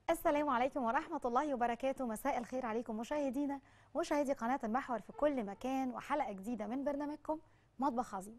السلام عليكم ورحمة الله وبركاته مساء الخير عليكم مشاهدينا مشاهدي قناة المحور في كل مكان وحلقة جديدة من برنامجكم مطبخ عظيم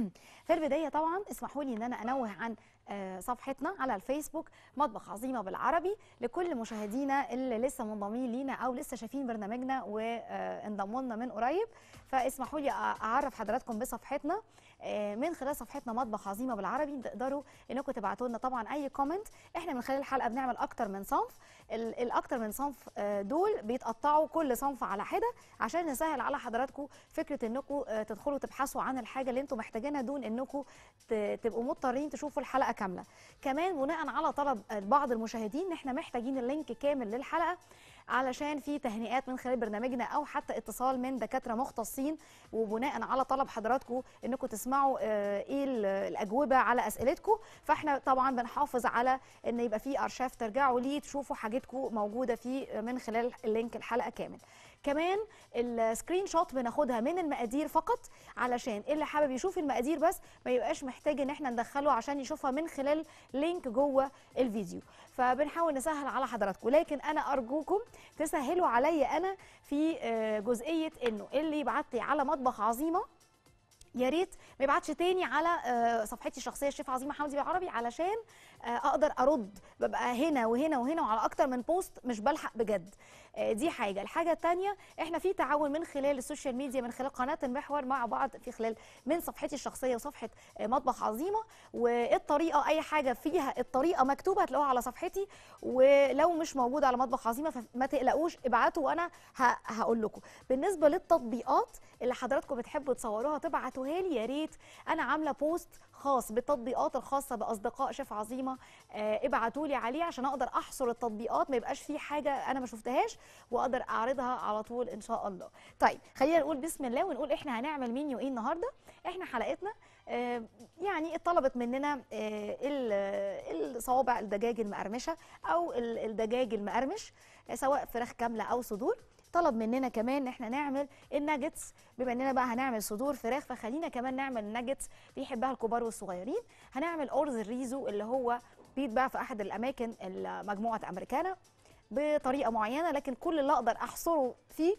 في البداية طبعا اسمحوا لي ان انا انوه عن آه، صفحتنا على الفيسبوك مطبخ عظيمة بالعربي لكل مشاهدينا اللي لسه منضمين لينا او لسه شايفين برنامجنا وانضموا لنا من قريب فاسمحوا لي اعرف حضراتكم بصفحتنا آه، من خلال صفحتنا مطبخ عظيمه بالعربي تقدروا انكم تبعتوا لنا طبعا اي كومنت احنا من خلال الحلقه بنعمل اكتر من صنف ال- الاكتر من صنف آه، دول بيتقطعوا كل صنف على حده عشان نسهل على حضراتكم فكره انكم آه، تدخلوا تبحثوا عن الحاجه اللي انتم محتاجينها دون انكم ت- تبقوا مضطرين تشوفوا الحلقه كامله كمان بناء على طلب آه، بعض المشاهدين ان احنا محتاجين اللينك كامل للحلقه علشان في تهنئات من خلال برنامجنا او حتى اتصال من دكاتره مختصين وبناء على طلب حضراتكم انكم تسمعوا آه، ايه ال- الاجوبه على اسئلتكم فاحنا طبعا بنحافظ على ان يبقى في ارشاف ترجعوا ليه تشوفوا حاجتكم موجوده فيه من خلال اللينك الحلقه كامل كمان السكرين شوت بناخدها من المقادير فقط علشان اللي حابب يشوف المقادير بس ما يبقاش محتاج ان احنا ندخله عشان يشوفها من خلال لينك جوه الفيديو فبنحاول نسهل على حضراتكم لكن انا ارجوكم تسهلوا عليا انا في آه، جزئيه انه اللي يبعت لي على مطبخ عظيمه يا ريت ما يبعتش تاني على آه، صفحتي الشخصيه الشيف عظيمه حمدي بالعربي علشان آه، اقدر ارد ببقى هنا وهنا وهنا وعلى اكتر من بوست مش بلحق بجد آه، دي حاجه الحاجه الثانيه احنا في تعاون من خلال السوشيال ميديا من خلال قناه المحور مع بعض في خلال من صفحتي الشخصيه وصفحه آه، مطبخ عظيمه والطريقه اي حاجه فيها الطريقه مكتوبه هتلاقوها على صفحتي ولو مش موجوده على مطبخ عظيمه فما تقلقوش ابعتوا وانا ه- هقول لكم بالنسبه للتطبيقات اللي حضراتكم بتحبوا تصوروها تبعتوها لي يا ريت انا عامله بوست خاص بالتطبيقات الخاصه باصدقاء شيف عظيمه آه، ابعتوا لي عليه عشان اقدر احصر التطبيقات ما يبقاش في حاجه انا ما شفتهاش واقدر اعرضها على طول ان شاء الله طيب خلينا نقول بسم الله ونقول احنا هنعمل منيو ايه النهارده احنا حلقتنا آه، يعني اتطلبت مننا آه، ال- الصوابع الدجاج المقرمشه او ال- الدجاج المقرمش آه، سواء فراخ كامله او صدور طلب مننا كمان ان احنا نعمل الناجتس بما اننا بقى هنعمل صدور فراخ فخلينا كمان نعمل الناجتس بيحبها الكبار والصغيرين هنعمل ارز الريزو اللي هو بيتباع في احد الاماكن مجموعه امريكانا بطريقه معينه لكن كل اللي اقدر احصره فيه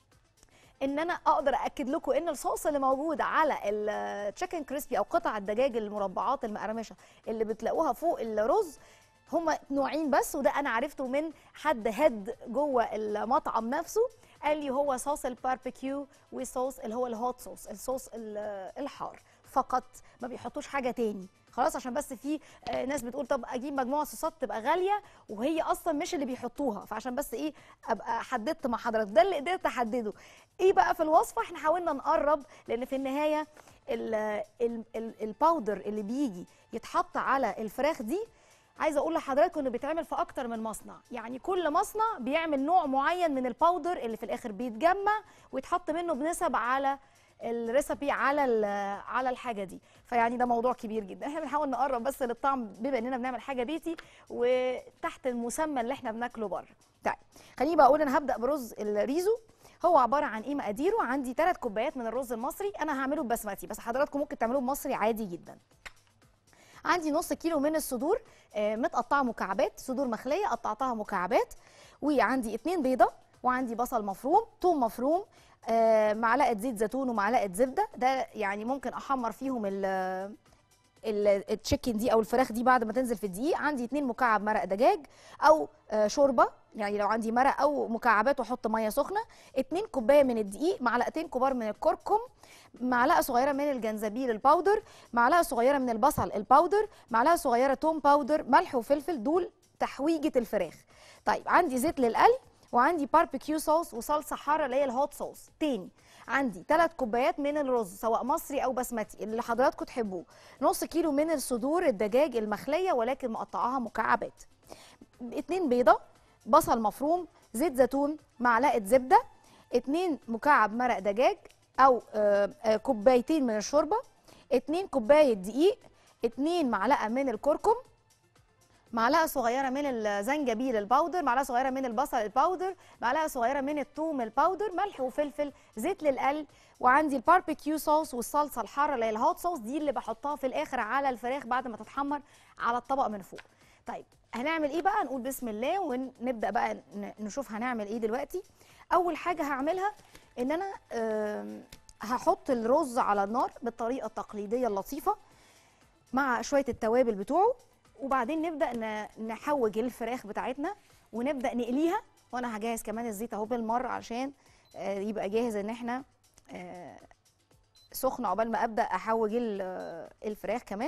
ان انا اقدر اكد لكم ان الصوص اللي موجود على التشيكن كريسبي او قطع الدجاج المربعات المقرمشه اللي بتلاقوها فوق الرز هما نوعين بس وده انا عرفته من حد هد جوه المطعم نفسه قال لي هو صوص الباربيكيو وصوص اللي هو الهوت صوص الصوص ال- الحار فقط ما بيحطوش حاجه تاني خلاص عشان بس في آه، ناس بتقول طب اجيب مجموعه صوصات تبقى غاليه وهي اصلا مش اللي بيحطوها فعشان بس ايه ابقى حددت مع حضرتك ده اللي قدرت احدده ايه بقى في الوصفه احنا حاولنا نقرب لان في النهايه ال- ال- ال- الباودر اللي بيجي يتحط على الفراخ دي عايزه اقول لحضراتكم انه بيتعمل في اكتر من مصنع يعني كل مصنع بيعمل نوع معين من الباودر اللي في الاخر بيتجمع ويتحط منه بنسب على الريسبي على ال- على الحاجه دي فيعني ده موضوع كبير جدا احنا بنحاول نقرب بس للطعم بما اننا بنعمل حاجه بيتي وتحت المسمى اللي احنا بناكله بره طيب خليني بقى اقول انا هبدا برز الريزو هو عباره عن ايه مقاديره عندي 3 كوبايات من الرز المصري انا هعمله ببسمتي بس حضراتكم ممكن تعملوه بمصري عادي جدا عندي نص كيلو من الصدور آه، متقطعه مكعبات صدور مخليه قطعتها مكعبات وعندي اتنين بيضه وعندي بصل مفروم توم مفروم آه، معلقه زيت زيتون ومعلقه زبده ده يعني ممكن احمر فيهم ال ال- التشيكن دي او الفراخ دي بعد ما تنزل في الدقيق عندي اتنين مكعب مرق دجاج او آه، شوربه يعني لو عندي مرق او مكعبات واحط ميه سخنه اتنين كوبايه من الدقيق معلقتين كبار من الكركم معلقه صغيره من الجنزبيل الباودر معلقه صغيره من البصل الباودر معلقه صغيره توم باودر ملح وفلفل دول تحويجه الفراخ طيب عندي زيت للقلي وعندي باربيكيو صوص وصلصه حاره اللي هي الهوت صوص تاني عندي ثلاث كوبايات من الرز سواء مصري او بسمتي اللي حضراتكم تحبوه نص كيلو من الصدور الدجاج المخليه ولكن مقطعاها مكعبات اتنين بيضه بصل مفروم زيت زيتون معلقه زبده اتنين مكعب مرق دجاج او آه، آه، كوبايتين من الشوربه اتنين كوبايه دقيق اتنين معلقه من الكركم معلقه صغيره من الزنجبيل الباودر معلقه صغيره من البصل الباودر معلقه صغيره من الثوم الباودر ملح وفلفل زيت للقلي وعندي الباربيكيو صوص والصلصه الحاره اللي هي الهوت صوص دي اللي بحطها في الاخر على الفراخ بعد ما تتحمر على الطبق من فوق طيب هنعمل ايه بقى نقول بسم الله ونبدا بقى ن- نشوف هنعمل ايه دلوقتي اول حاجه هعملها ان انا آم، هحط الرز على النار بالطريقه التقليديه اللطيفه مع شويه التوابل بتوعه وبعدين نبدا ن- نحوج الفراخ بتاعتنا ونبدا نقليها وانا هجهز كمان الزيت اهو بالمره عشان آه، يبقى جاهز ان احنا آه، سخن عقبال ما ابدا احوج ال- آه، الفراخ كمان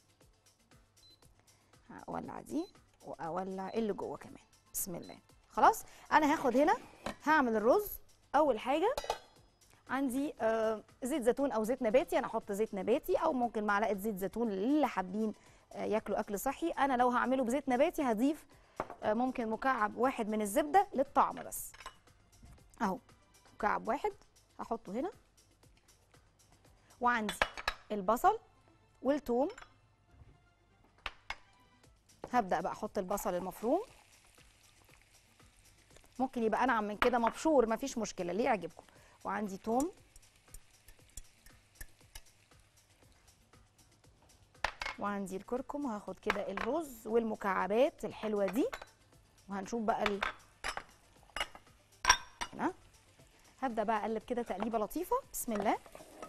هولع دي واولع اللي جوه كمان بسم الله خلاص انا هاخد هنا هعمل الرز اول حاجه عندي آه زيت زيتون او زيت نباتي انا احط زيت نباتي او ممكن معلقه زيت زيتون اللي حابين آه ياكلوا اكل صحي انا لو هعمله بزيت نباتي هضيف آه ممكن مكعب واحد من الزبده للطعم بس اهو مكعب واحد هحطه هنا وعندي البصل والثوم هبدا بقى احط البصل المفروم ممكن يبقى انعم من كده مبشور مفيش مشكله اللي يعجبكم وعندي توم وعندي الكركم وهاخد كده الرز والمكعبات الحلوه دي وهنشوف بقى ال... هنا هبدا بقى اقلب كده تقليبه لطيفه بسم الله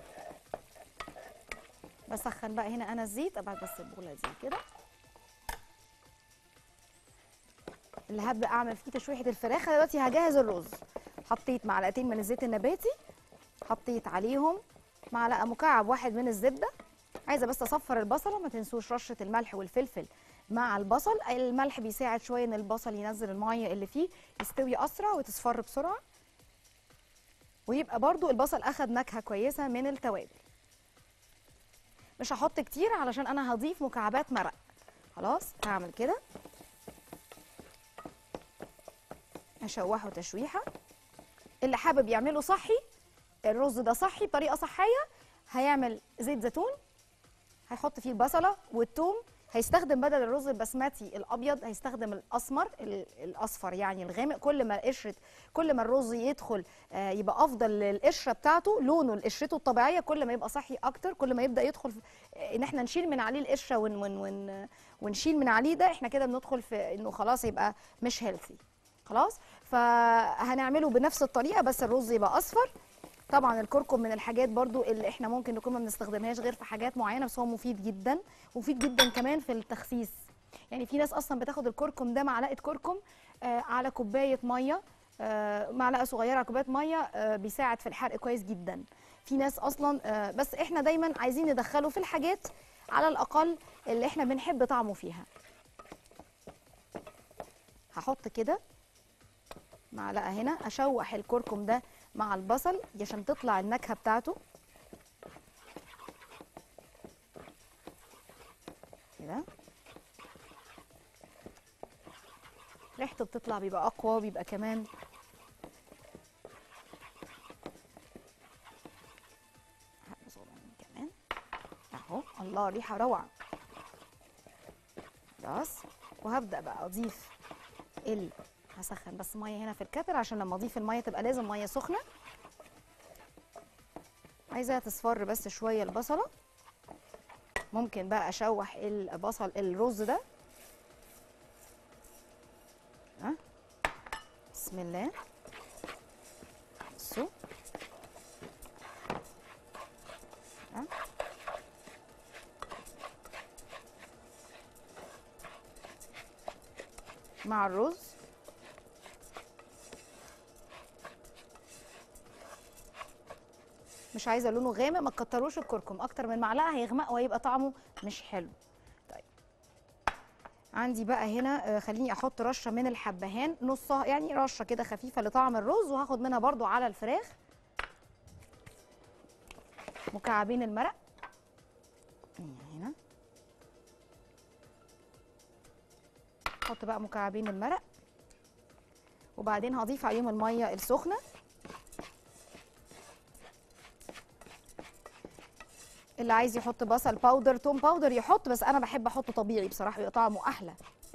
بسخن بقى هنا انا الزيت ابعد بس البوله دي كده اللي هبدا اعمل فيه تشويحه الفراخ أنا دلوقتي هجهز الرز حطيت معلقتين من الزيت النباتي حطيت عليهم معلقه مكعب واحد من الزبده عايزه بس اصفر البصله ما تنسوش رشه الملح والفلفل مع البصل الملح بيساعد شويه ان البصل ينزل الميه اللي فيه يستوي اسرع وتصفر بسرعه ويبقى برضو البصل اخد نكهه كويسه من التوابل مش هحط كتير علشان انا هضيف مكعبات مرق خلاص هعمل كده اشوحه تشويحه اللي حابب يعمله صحي الرز ده صحي بطريقه صحيه هيعمل زيت زيتون هيحط فيه البصله والثوم هيستخدم بدل الرز البسمتي الابيض هيستخدم الاسمر ال- الاصفر يعني الغامق كل ما قشره كل ما الرز يدخل آه، يبقى افضل للقشره بتاعته لونه لقشرته الطبيعيه كل ما يبقى صحي اكتر كل ما يبدا يدخل في آه، ان احنا نشيل من عليه القشره ون ون ون ونشيل من عليه ده احنا كده بندخل في انه خلاص يبقى مش هيلثي خلاص فهنعمله بنفس الطريقه بس الرز يبقى اصفر طبعا الكركم من الحاجات برضو اللي احنا ممكن نكون ما بنستخدمهاش غير في حاجات معينه بس هو مفيد جدا مفيد جدا كمان في التخسيس يعني في ناس اصلا بتاخد الكركم ده معلقه كركم آه على كوبايه ميه آه معلقه صغيره على كوبايه ميه آه بيساعد في الحرق كويس جدا في ناس اصلا آه بس احنا دايما عايزين ندخله في الحاجات على الاقل اللي احنا بنحب طعمه فيها هحط كده معلقه هنا اشوح الكركم ده مع البصل عشان تطلع النكهه بتاعته كده ريحته بتطلع بيبقى اقوى بيبقى كمان حبة صغيرين كمان اهو الله ريحه روعه خلاص وهبدا بقى اضيف ال هسخن بس ميه هنا في الكتل عشان لما اضيف الميه تبقى لازم ميه سخنه عايزاها تصفر بس شويه البصله ممكن بقى اشوح البصل الرز ده ها بسم الله بصوا ها مع الرز مش عايزه لونه غامق ما تكتروش الكركم اكتر من معلقه هيغمق وهيبقى طعمه مش حلو طيب عندي بقى هنا آه، خليني احط رشه من الحبهان نصها يعني رشه كده خفيفه لطعم الرز وهاخد منها برضو على الفراخ مكعبين المرق هنا احط بقى مكعبين المرق وبعدين هضيف عليهم الميه السخنه اللي عايز يحط بصل باودر توم باودر يحط بس انا بحب احطه طبيعي بصراحه بيبقى طعمه احلى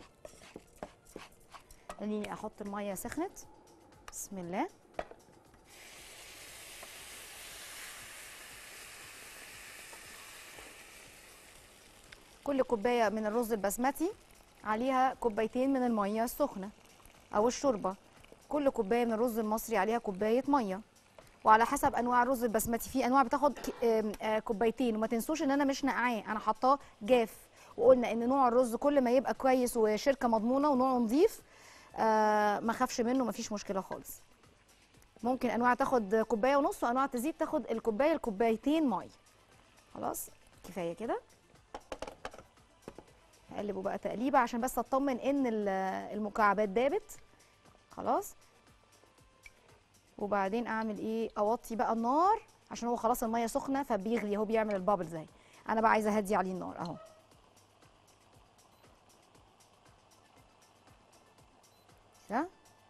خليني احط الميه سخنت بسم الله كل كوبايه من الرز البسمتي عليها كوبايتين من الميه السخنه او الشوربه كل كوبايه من الرز المصري عليها كوبايه ميه وعلى حسب انواع الرز البسمتي في انواع بتاخد ك- آم، آه، كوبايتين وما تنسوش ان انا مش نقعاه انا حاطاه جاف وقلنا ان نوع الرز كل ما يبقى كويس وشركه مضمونه ونوعه نظيف آه ما خافش منه مفيش مشكله خالص ممكن انواع تاخد كوبايه ونص وانواع تزيد تاخد الكوبايه الكوبايتين ميه خلاص كفايه كده هقلبه بقى تقليبه عشان بس اطمن ان ال- المكعبات دابت خلاص وبعدين اعمل ايه اوطي بقى النار عشان هو خلاص الميه سخنه فبيغلي اهو بيعمل البابلز اهي انا بقى عايزه اهدي عليه النار اهو كده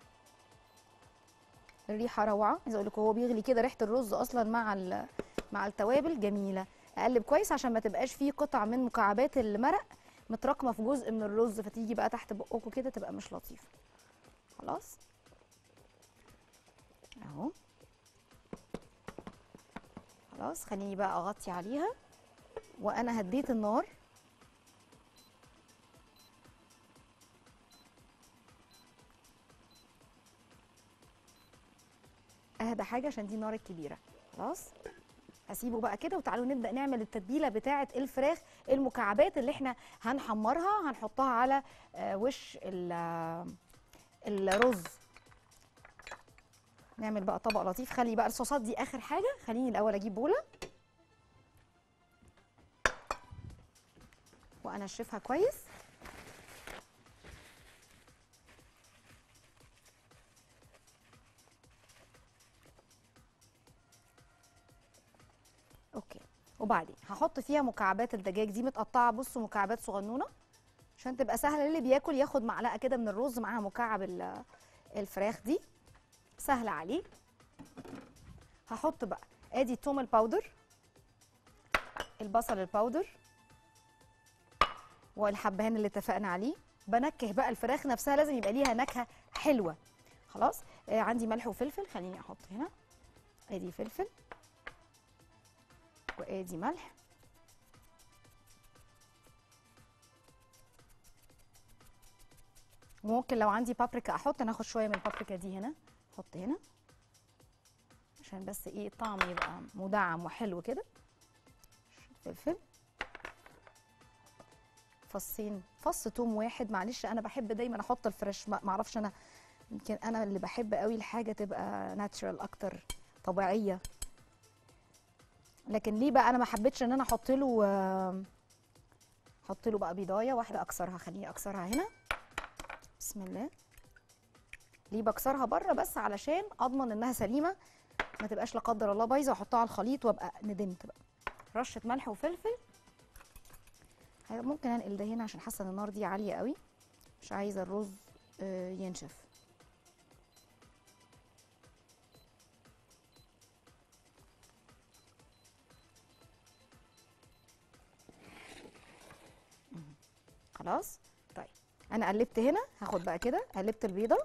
الريحه روعه عايزه اقول لكم هو بيغلي كده ريحه الرز اصلا مع ال- مع التوابل جميله اقلب كويس عشان ما تبقاش فيه قطع من مكعبات المرق متراكمه في جزء من الرز فتيجي بقى تحت بقكم كده تبقى مش لطيفه خلاص اهو خلاص خليني بقى اغطي عليها وانا هديت النار اهدى حاجه عشان دي النار الكبيره خلاص هسيبه بقى كده وتعالوا نبدا نعمل التتبيله بتاعه الفراخ المكعبات اللي احنا هنحمرها هنحطها على آه، وش ال- آه، الرز نعمل بقى طبق لطيف خلي بقى الصوصات دي اخر حاجه خليني الاول اجيب بوله وانشفها كويس اوكي وبعدين هحط فيها مكعبات الدجاج دي متقطعه بصوا مكعبات صغنونه عشان تبقى سهله للي بياكل ياخد معلقه كده من الرز معاها مكعب ال- الفراخ دي سهله عليه هحط بقى ادي التوم الباودر البصل الباودر والحبهان اللي اتفقنا عليه بنكه بقى الفراخ نفسها لازم يبقى ليها نكهه حلوه خلاص آه عندي ملح وفلفل خليني احط هنا ادي فلفل وادي ملح وممكن لو عندي بابريكا احط انا اخد شويه من البابريكا دي هنا احط هنا عشان بس ايه الطعم يبقى مدعم وحلو كده فلفل فصين فص توم واحد معلش انا بحب دايما احط الفريش ما معرفش انا يمكن انا اللي بحب قوي الحاجه تبقى ناتشرال اكتر طبيعيه لكن ليه بقى انا ما حبيتش ان انا احط له آه، احط له بقى بيضايه واحده اكسرها خليني اكسرها هنا بسم الله ليه بكسرها بره بس علشان اضمن انها سليمه ما تبقاش لا قدر الله بايظه واحطها على الخليط وابقى ندمت بقى رشه ملح وفلفل هي- ممكن انقل ده هنا عشان حاسه ان النار دي عاليه قوي مش عايزه الرز آه، ينشف مم. خلاص طيب انا قلبت هنا هاخد بقى كده قلبت البيضه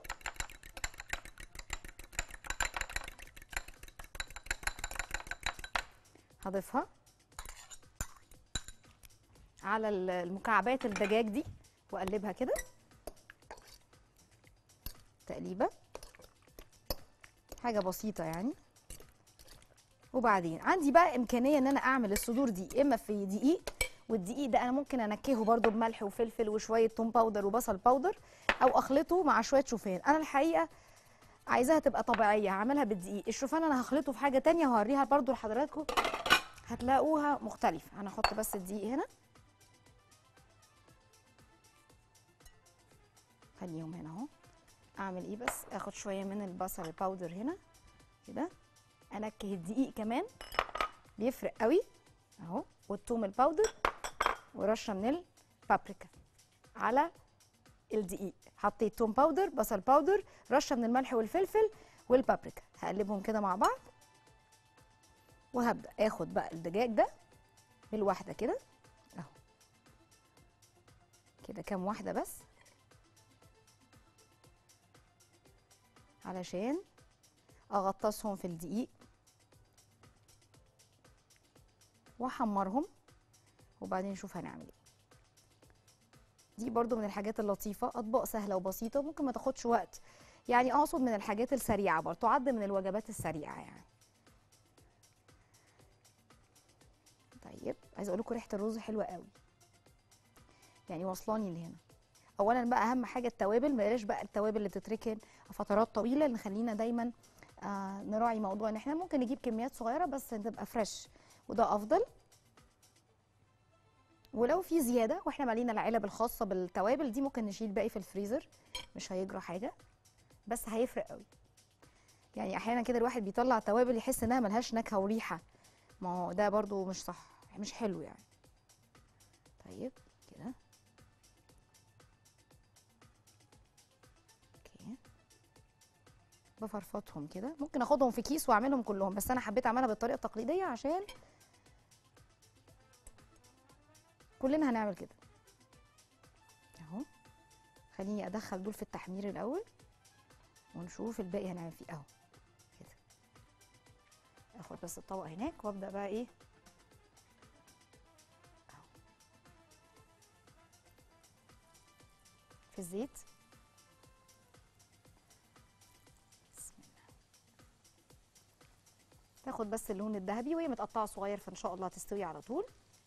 هضيفها على ال- المكعبات الدجاج دي واقلبها كده تقليبه حاجه بسيطه يعني وبعدين عندي بقى امكانيه ان انا اعمل الصدور دي اما في دقيق والدقيق ده انا ممكن انكهه برده بملح وفلفل وشويه توم باودر وبصل باودر او اخلطه مع شويه شوفان انا الحقيقه عايزاها تبقى طبيعيه هعملها بالدقيق الشوفان انا هخلطه في حاجه تانية وهوريها برده لحضراتكم هتلاقوها مختلفه انا هحط بس الدقيق هنا خليهم هنا اهو اعمل ايه بس اخد شويه من البصل الباودر هنا كده انكه الدقيق كمان بيفرق قوي اهو والثوم الباودر ورشه من البابريكا على الدقيق حطيت توم باودر بصل باودر رشه من الملح والفلفل والبابريكا هقلبهم كده مع بعض وهبدا اخد بقى الدجاج ده بالواحده كده اهو كده كام واحده بس علشان اغطسهم في الدقيق واحمرهم وبعدين نشوف هنعمل ايه دي برضو من الحاجات اللطيفه اطباق سهله وبسيطه ممكن ما تاخدش وقت يعني اقصد من الحاجات السريعه برضو تعد من الوجبات السريعه يعني طيب عايزه اقول لكم ريحه الرز حلوه قوي يعني واصلاني لهنا اولا بقى اهم حاجه التوابل بلاش بقى التوابل اللي بتتركن فترات طويله نخلينا دايما آه نراعي موضوع ان احنا ممكن نجيب كميات صغيره بس تبقى فريش وده افضل ولو في زياده واحنا مالينا العلب الخاصه بالتوابل دي ممكن نشيل باقي في الفريزر مش هيجرى حاجه بس هيفرق قوي يعني احيانا كده الواحد بيطلع توابل يحس انها ملهاش نكهه وريحه ما هو ده برضو مش صح مش حلو يعني طيب كده اوكي بفرفطهم كده ممكن اخدهم في كيس واعملهم كلهم بس انا حبيت اعملها بالطريقه التقليديه عشان كلنا هنعمل كده اهو خليني ادخل دول في التحمير الاول ونشوف الباقي هنعمل فيه اهو كده اخد بس الطبق هناك وابدا بقى ايه أهو. في الزيت بسم الله تاخد بس اللون الذهبي وهي متقطعه صغير فان شاء الله تستوي على طول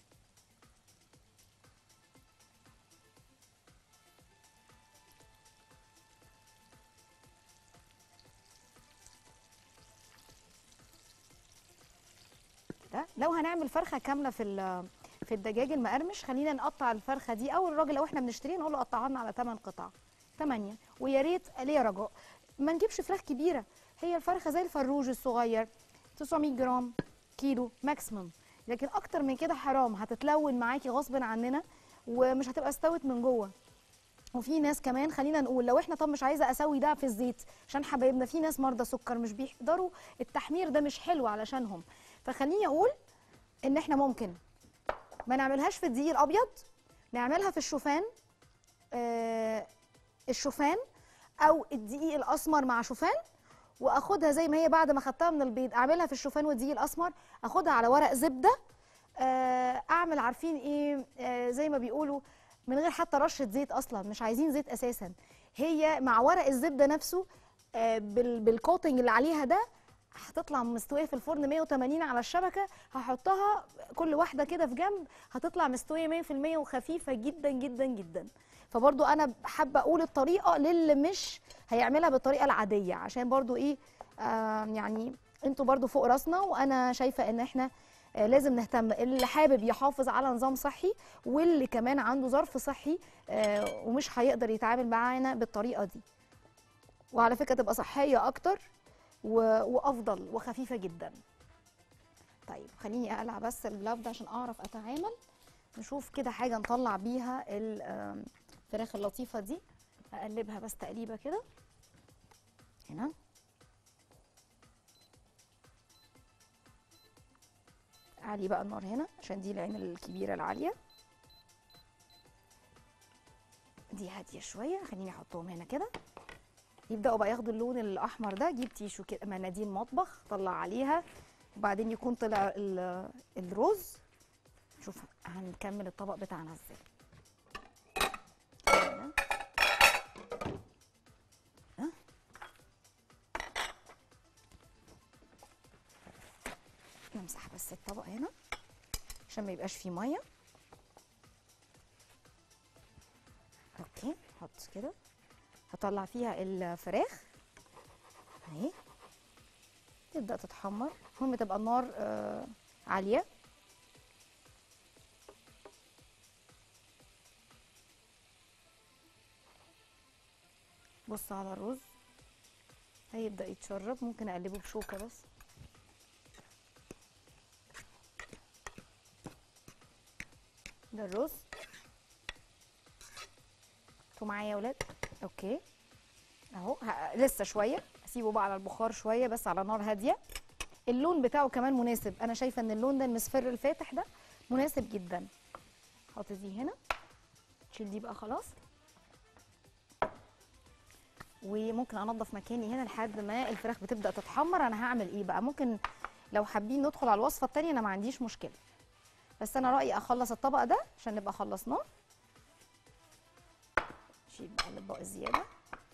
كده لو هنعمل فرخه كامله في ال- في الدجاج المقرمش خلينا نقطع الفرخه دي او الراجل لو احنا بنشتريها نقول له قطعها لنا على 8 قطع 8 ويا ريت ليا رجاء ما نجيبش فراخ كبيره هي الفرخه زي الفروج الصغير 900 جرام كيلو ماكسيمم لكن اكتر من كده حرام هتتلون معاكي غصب عننا ومش هتبقى استوت من جوه وفي ناس كمان خلينا نقول لو احنا طب مش عايزه اسوي ده في الزيت عشان حبايبنا في ناس مرضى سكر مش بيقدروا التحمير ده مش حلو علشانهم فخليني اقول ان احنا ممكن ما نعملهاش في الدقيق الابيض نعملها في الشوفان آه الشوفان او الدقيق الاسمر مع شوفان واخدها زي ما هي بعد ما خدتها من البيض اعملها في الشوفان والدقيق الاسمر اخدها على ورق زبده آه اعمل عارفين ايه آه زي ما بيقولوا من غير حتى رشه زيت اصلا مش عايزين زيت اساسا هي مع ورق الزبده نفسه آه بال- بالكوتنج اللي عليها ده هتطلع مستويه في الفرن 180 على الشبكه هحطها كل واحده كده في جنب هتطلع مستويه 100% وخفيفه جدا جدا جدا فبرضو انا حابه اقول الطريقه للي مش هيعملها بالطريقه العاديه عشان برضو ايه آه يعني انتوا برضو فوق راسنا وانا شايفه ان احنا آه لازم نهتم اللي حابب يحافظ على نظام صحي واللي كمان عنده ظرف صحي آه ومش هيقدر يتعامل معانا بالطريقه دي وعلى فكره تبقى صحيه اكتر و- وافضل وخفيفه جدا طيب خليني اقلع بس الجلاف ده عشان اعرف اتعامل نشوف كده حاجه نطلع بيها ال- آم، الفراخ اللطيفه دي اقلبها بس تقليبه كده هنا اعلي بقى النار هنا عشان دي العين الكبيره العاليه دي هاديه شويه خليني احطهم هنا كده يبداوا بقى ياخدوا اللون الاحمر ده جيب تيشو كده مناديل مطبخ طلع عليها وبعدين يكون طلع ال- الرز شوف هنكمل الطبق بتاعنا ازاي كده. ها؟ نمسح بس الطبق هنا عشان ما يبقاش فيه ميه اوكي نحط كده هطلع فيها الفراخ اهي تبدا تتحمر المهم تبقى النار آه عاليه بص على الرز هيبدا يتشرب ممكن اقلبه بشوكه بس ده الرز انتوا معايا يا ولاد اوكي اهو ه- لسه شويه اسيبه بقى على البخار شويه بس على نار هاديه اللون بتاعه كمان مناسب انا شايفه ان اللون ده المصفر الفاتح ده مناسب جدا حط دي هنا تشيل دي بقى خلاص وممكن انضف مكاني هنا لحد ما الفراخ بتبدا تتحمر انا هعمل ايه بقى ممكن لو حابين ندخل على الوصفه التانية انا ما عنديش مشكله بس انا رايي اخلص الطبق ده عشان نبقى خلصناه نشيل بقى الاطباق الزياده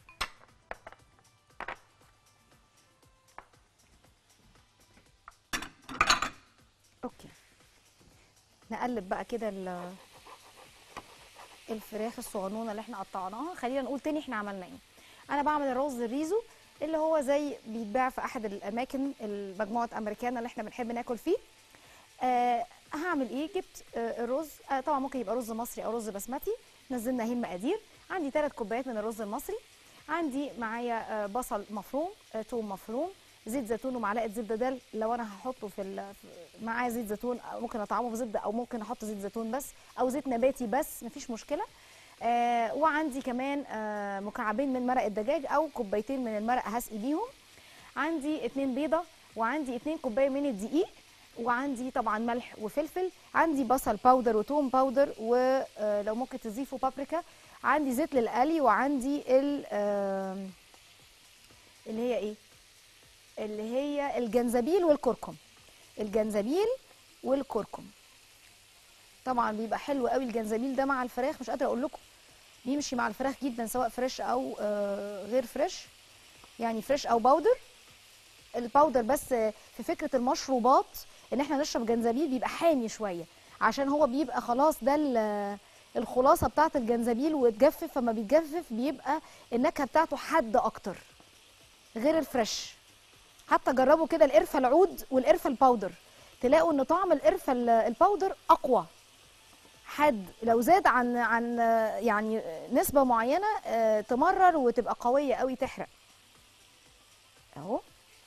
اوكي نقلب بقى كده ال- الفراخ الصغنونه اللي احنا قطعناها خلينا نقول تاني احنا عملنا ايه انا بعمل الرز الريزو اللي هو زي بيتباع في احد الاماكن مجموعه امريكانا اللي احنا بنحب ناكل فيه آه هعمل ايه جبت آه الرز آه طبعا ممكن يبقى رز مصري او رز بسمتي نزلنا اهي المقادير عندي ثلاث كوبايات من الرز المصري عندي معايا آه بصل مفروم آه توم مفروم زيت زيتون ومعلقه زبده ده لو انا هحطه في ال- في- معاه زيت زيتون أو ممكن اطعمه بزبده او ممكن احط زيت زيتون بس او زيت نباتي بس مفيش مشكله آه وعندي كمان آه مكعبين من مرق الدجاج او كوبايتين من المرق هسقي بيهم عندي اتنين بيضه وعندي اتنين كوبايه من الدقيق وعندي طبعا ملح وفلفل عندي بصل باودر وتوم باودر ولو ممكن تضيفوا بابريكا عندي زيت للقلي وعندي ال آم، اللي هي ايه اللي هي الجنزبيل والكركم الجنزبيل والكركم طبعا بيبقى حلو قوي الجنزبيل ده مع الفراخ مش قادره اقول لكم بيمشي مع الفراخ جدا سواء فريش او آه، غير فريش يعني فريش او باودر الباودر بس في فكره المشروبات ان احنا نشرب جنزبيل بيبقى حامي شويه عشان هو بيبقى خلاص ده ال- الخلاصه بتاعه الجنزبيل وتجفف فما بيتجفف بيبقى النكهه بتاعته حد اكتر غير الفريش حتى جربوا كده القرفه العود والقرفه الباودر تلاقوا ان طعم القرفه ال- الباودر اقوى حد لو زاد عن عن يعني نسبه معينه آه، تمرر وتبقى قويه قوي تحرق اهو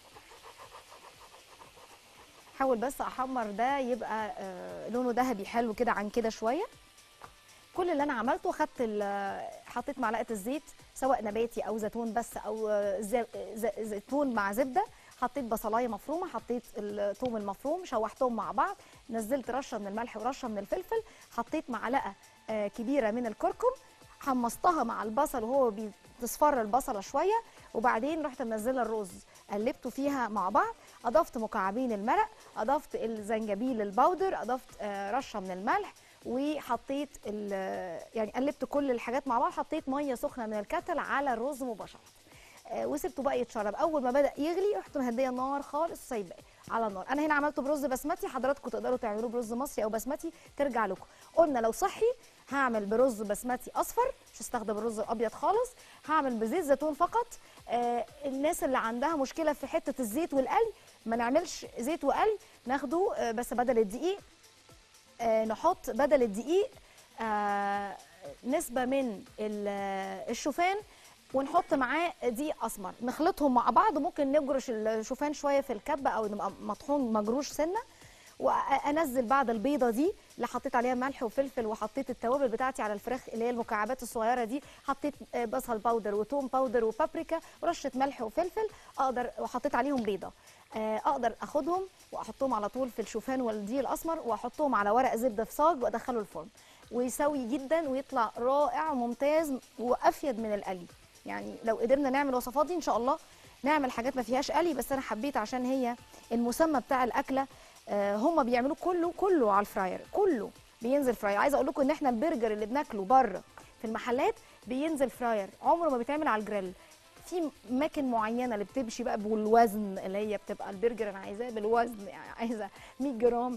حاول بس احمر ده يبقى آه، لونه ذهبي حلو كده عن كده شويه كل اللي انا عملته خدت ال- حطيت معلقه الزيت سواء نباتي او زيتون بس او آه، ز- ز- زيتون مع زبده حطيت بصلايه مفرومه حطيت الثوم المفروم شوحتهم مع بعض نزلت رشه من الملح ورشه من الفلفل حطيت معلقه آه، كبيره من الكركم حمصتها مع البصل وهو بتصفر البصله شويه وبعدين رحت منزله الرز قلبته فيها مع بعض اضفت مكعبين المرق اضفت الزنجبيل الباودر اضفت آه، رشه من الملح وحطيت ال- يعني قلبت كل الحاجات مع بعض حطيت ميه سخنه من الكتل على الرز مباشره آه، وسبته بقى يتشرب اول ما بدا يغلي رحت مهديه النار خالص وسايباه على النار انا هنا عملته برز بسمتي حضراتكم تقدروا تعملوه برز مصري او بسمتي ترجع لكم قلنا لو صحي هعمل برز بسمتي اصفر مش هستخدم الرز الابيض خالص هعمل بزيت زيتون فقط آه الناس اللي عندها مشكله في حته الزيت والقلي ما نعملش زيت وقلي ناخده آه بس بدل الدقيق آه نحط بدل الدقيق آه نسبه من ال- آه، الشوفان ونحط معاه دقيق اسمر نخلطهم مع بعض وممكن نجرش الشوفان شويه في الكبه او نبقى مطحون مجروش سنه وانزل بعد البيضه دي اللي حطيت عليها ملح وفلفل وحطيت التوابل بتاعتي على الفراخ اللي هي المكعبات الصغيره دي حطيت آه، بصل باودر وتوم باودر وبابريكا ورشه ملح وفلفل اقدر وحطيت عليهم بيضه آه، اقدر اخدهم واحطهم على طول في الشوفان والدقيق الاسمر واحطهم على ورق زبده في صاج وادخله الفرن ويسوي جدا ويطلع رائع وممتاز وافيد من القلي يعني لو قدرنا نعمل وصفات دي ان شاء الله نعمل حاجات ما فيهاش قلي بس انا حبيت عشان هي المسمى بتاع الاكله آه، هم بيعملوه كله كله على الفراير كله بينزل فراير عايزه اقول لكم ان احنا البرجر اللي بناكله بره في المحلات بينزل فراير عمره ما بيتعمل على الجريل في اماكن معينه اللي بتمشي بقى بالوزن اللي هي بتبقى البرجر انا عايزاه بالوزن يعني عايزه 100 جرام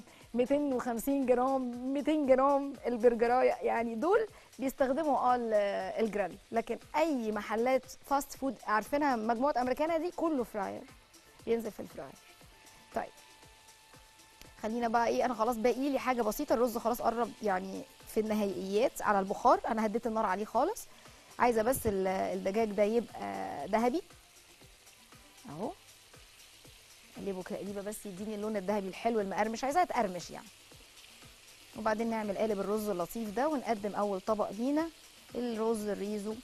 250 جرام 200 جرام البرجرايه يعني دول بيستخدموا اه ال- الجريل لكن اي محلات فاست فود عارفينها مجموعه امريكانا دي كله فراير بينزل في الفراير طيب خلينا بقى ايه انا خلاص باقي لي حاجه بسيطه الرز خلاص قرب يعني في النهائيات على البخار انا هديت النار عليه خالص عايزه بس ال- الدجاج ده يبقى ذهبي اهو اقلبه تقليبه بس يديني اللون الذهبي الحلو المقرمش عايزاه يتقرمش يعني وبعدين نعمل قالب الرز اللطيف ده ونقدم اول طبق لينا الرز الريزو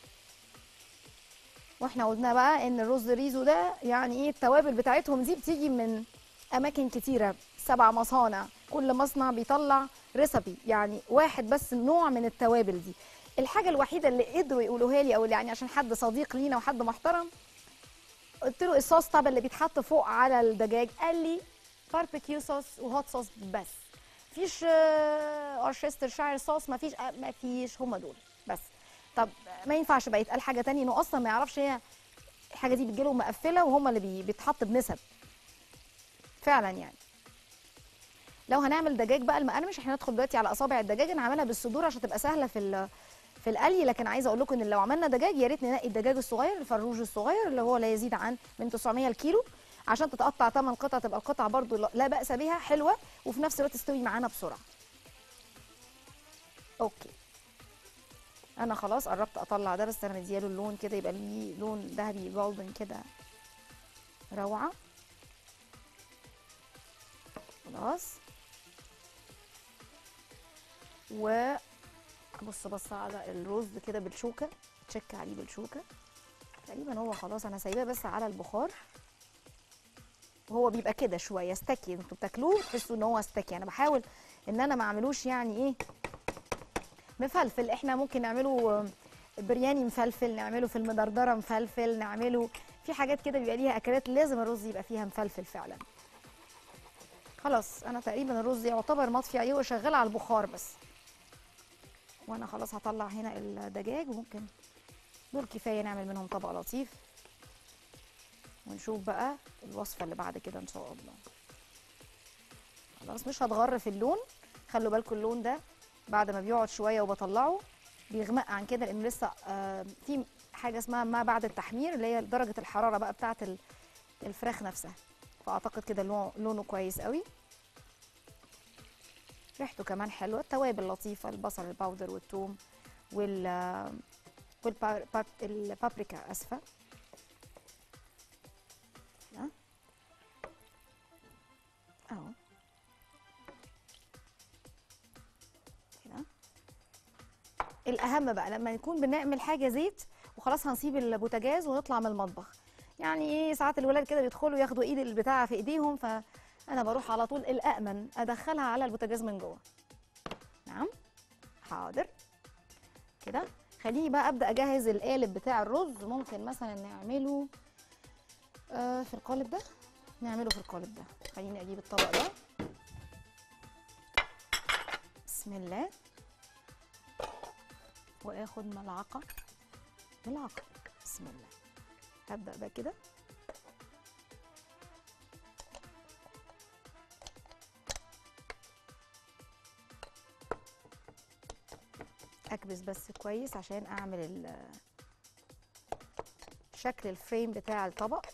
واحنا قلنا بقى ان الرز الريزو ده يعني ايه التوابل بتاعتهم دي بتيجي من اماكن كتيره سبع مصانع كل مصنع بيطلع ريسبي يعني واحد بس نوع من التوابل دي الحاجه الوحيده اللي قدروا يقولوها لي او اللي يعني عشان حد صديق لينا وحد محترم قلت له الصوص طبعا اللي بيتحط فوق على الدجاج قال لي باربيكيو صوص وهوت صوص بس مفيش آه، اورشستر شاير صوص مفيش آه، مفيش هما دول بس طب ما ينفعش بقى يتقال حاجه تانية انه اصلا ما يعرفش هي الحاجه دي بتجيله مقفله وهم اللي بي- بيتحط بنسب فعلا يعني لو هنعمل دجاج بقى المقرمش احنا ندخل دلوقتي على اصابع الدجاج انا هعملها بالصدور عشان تبقى سهله في ال- في القلي لكن عايزه اقول لكم ان لو عملنا دجاج يا ريت ننقي الدجاج الصغير الفروج الصغير اللي هو لا يزيد عن من 900 الكيلو عشان تتقطع 8 قطع تبقى القطعه برضو لا- لا باس بها حلوه وفي نفس الوقت تستوي معانا بسرعه اوكي انا خلاص قربت اطلع ده بس انا مدياله اللون كده يبقى ليه لون ذهبي جولدن كده روعه خلاص و بص بص على الرز كده بالشوكه تشك عليه بالشوكه تقريبا هو خلاص انا سايباه بس على البخار وهو بيبقى كده شويه استكي انتوا بتاكلوه تحسوا ان هو استكي انا بحاول ان انا ما اعملوش يعني ايه مفلفل احنا ممكن نعمله آه، برياني مفلفل نعمله في المدردره مفلفل نعمله في حاجات كده بيبقى ليها اكلات لازم الرز يبقى فيها مفلفل فعلا خلاص انا تقريبا الرز يعتبر مطفي عليه وشغال على البخار بس وانا خلاص هطلع هنا الدجاج وممكن دول كفايه نعمل منهم طبق لطيف ونشوف بقى الوصفه اللي بعد كده ان شاء الله خلاص مش هتغر في اللون خلوا بالكم اللون ده بعد ما بيقعد شويه وبطلعه بيغمق عن كده لان لسه آه، في حاجه اسمها ما بعد التحمير اللي هي درجه الحراره بقى بتاعه ال- الفراخ نفسها فاعتقد كده لونه لونه كويس قوي ريحته كمان حلوه التوابل لطيفه البصل الباودر والثوم وال والبابريكا اسفه كده. اهو كده الاهم بقى لما نكون بنعمل حاجه زيت وخلاص هنسيب البوتاجاز ونطلع من المطبخ يعني ايه ساعات الولاد كده بيدخلوا ياخدوا ايد البتاع في ايديهم فانا بروح على طول الامن ادخلها على البوتاجاز من جوه نعم حاضر كده خليني بقى ابدا اجهز القالب بتاع الرز ممكن مثلا نعمله آه في القالب ده نعمله في القالب ده خليني اجيب الطبق ده بسم الله واخد ملعقه ملعقه بسم الله هبدا بقى كده اكبس بس كويس عشان اعمل ال- شكل الفريم بتاع الطبق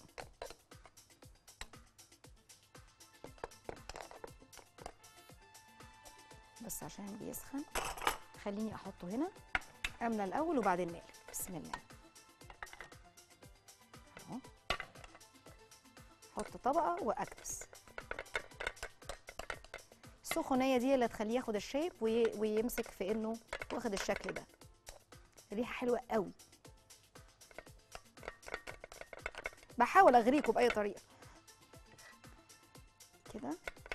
بس عشان بيسخن خليني احطه هنا املى الاول وبعدين نقلب بسم الله اهو احط طبقه واكبس السخونيه دي اللي تخليه ياخد الشيب وي- ويمسك في انه واخد الشكل ده ريحه حلوه قوي بحاول اغريكم باي طريقه كده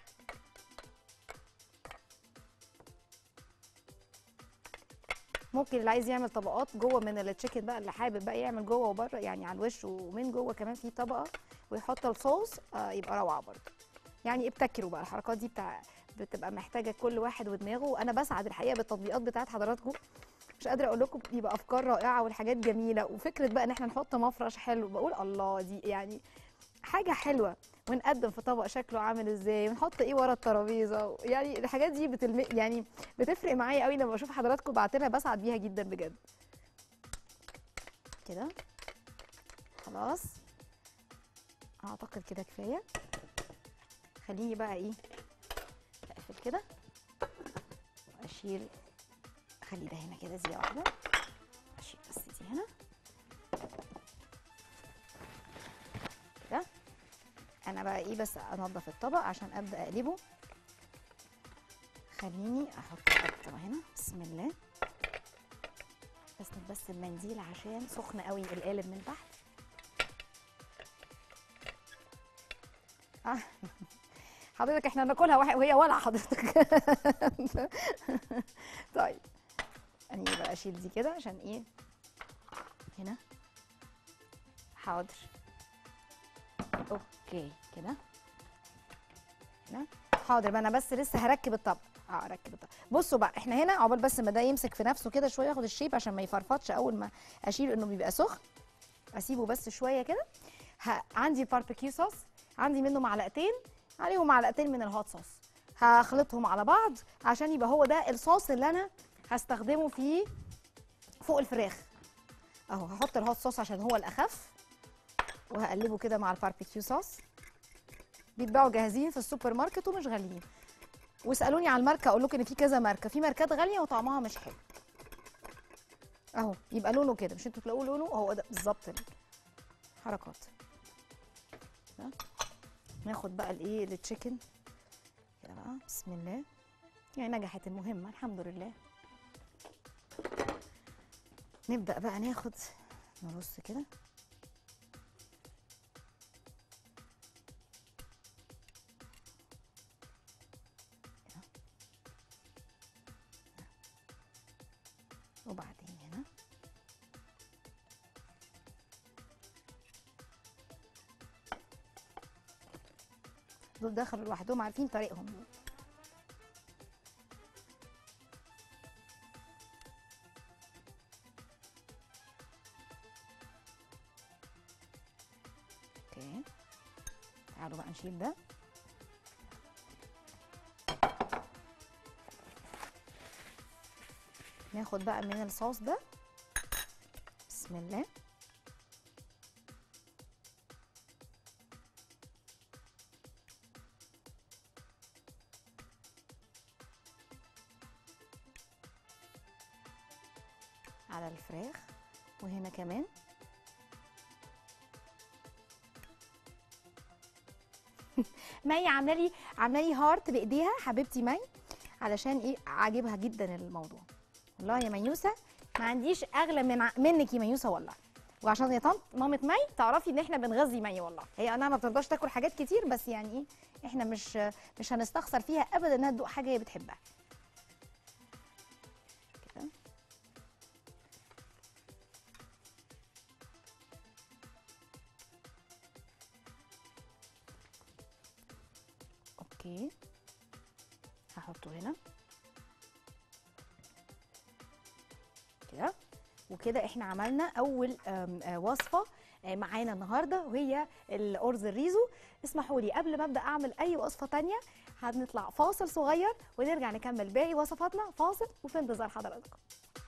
ممكن اللي عايز يعمل طبقات جوه من التشيكن بقى اللي حابب بقى يعمل جوه وبره يعني على الوش ومن جوه كمان في طبقه ويحط الصوص آه يبقى روعه برضه يعني ابتكروا بقى الحركات دي بتاع بتبقى محتاجه كل واحد ودماغه وانا بسعد الحقيقه بالتطبيقات بتاعت حضراتكم مش قادره اقول لكم بيبقى افكار رائعه والحاجات جميله وفكره بقى ان احنا نحط مفرش حلو بقول الله دي يعني حاجه حلوه ونقدم في طبق شكله عامل ازاي ونحط ايه ورا الترابيزه يعني الحاجات دي بتلم يعني بتفرق معايا قوي لما بشوف حضراتكم بعتنا بسعد بيها جدا بجد كده خلاص اعتقد كده كفايه خليني بقى ايه اقفل كده واشيل خلي ده هنا كده زي واحده اشيل بس دي هنا كده انا بقى ايه بس انضف الطبق عشان ابدا اقلبه خليني احط الطبق هنا بسم الله بسند بس المنديل عشان سخن قوي القالب من تحت آه. حضرتك احنا ناكلها واحد وهي ولع حضرتك طيب اني بقى اشيل دي كده عشان ايه هنا حاضر اوكي كده هنا حاضر ما انا بس لسه هركب الطبق اه اركب الطبق بصوا بقى احنا هنا عقبال بس ما ده يمسك في نفسه كده شويه ياخد الشيب عشان ما يفرفطش اول ما اشيله انه بيبقى سخن اسيبه بس شويه كده ه... عندي باربيكيو صوص عندي منه معلقتين عليهم معلقتين من الهوت صوص هخلطهم على بعض عشان يبقى هو ده الصوص اللي انا هستخدمه في فوق الفراخ اهو هحط الهوت صوص عشان هو الاخف وهقلبه كده مع الباربيكيو صوص بيتباعوا جاهزين في السوبر ماركت ومش غاليين واسالوني على الماركه اقول لكم ان في كذا ماركه في ماركات غاليه وطعمها مش حلو اهو يبقى لونه كده مش انتوا تلاقوه لونه هو ده بالظبط حركات ده. ناخد بقى الايه التشيكن كده بقى بسم الله يعني نجحت المهمه الحمد لله نبدا بقى ناخد نرص كده وبعدين هنا دول دخلوا لوحدهم عارفين طريقهم اوكي تعالوا بقى نشيل ده ناخد بقى من الصوص ده بسم الله على الفراخ وهنا كمان مي عامله لي عامله لي هارت بايديها حبيبتي مي علشان ايه عاجبها جدا الموضوع والله يا ميوسه ما عنديش اغلى من ع- منك يا ميوسه والله وعشان يا طنط مامة مي تعرفي ان احنا بنغذي مي والله هي انا ما بترضاش تاكل حاجات كتير بس يعني ايه احنا مش مش هنستخسر فيها ابدا انها تدوق حاجه هي بتحبها كده اوكي هحطه هنا كده وكده احنا عملنا اول آم، آه، وصفه آه، معانا النهارده وهي الارز الريزو اسمحوا لي قبل ما ابدا اعمل اي وصفه تانية هنطلع فاصل صغير ونرجع نكمل باقي وصفاتنا فاصل وفي انتظار حضراتكم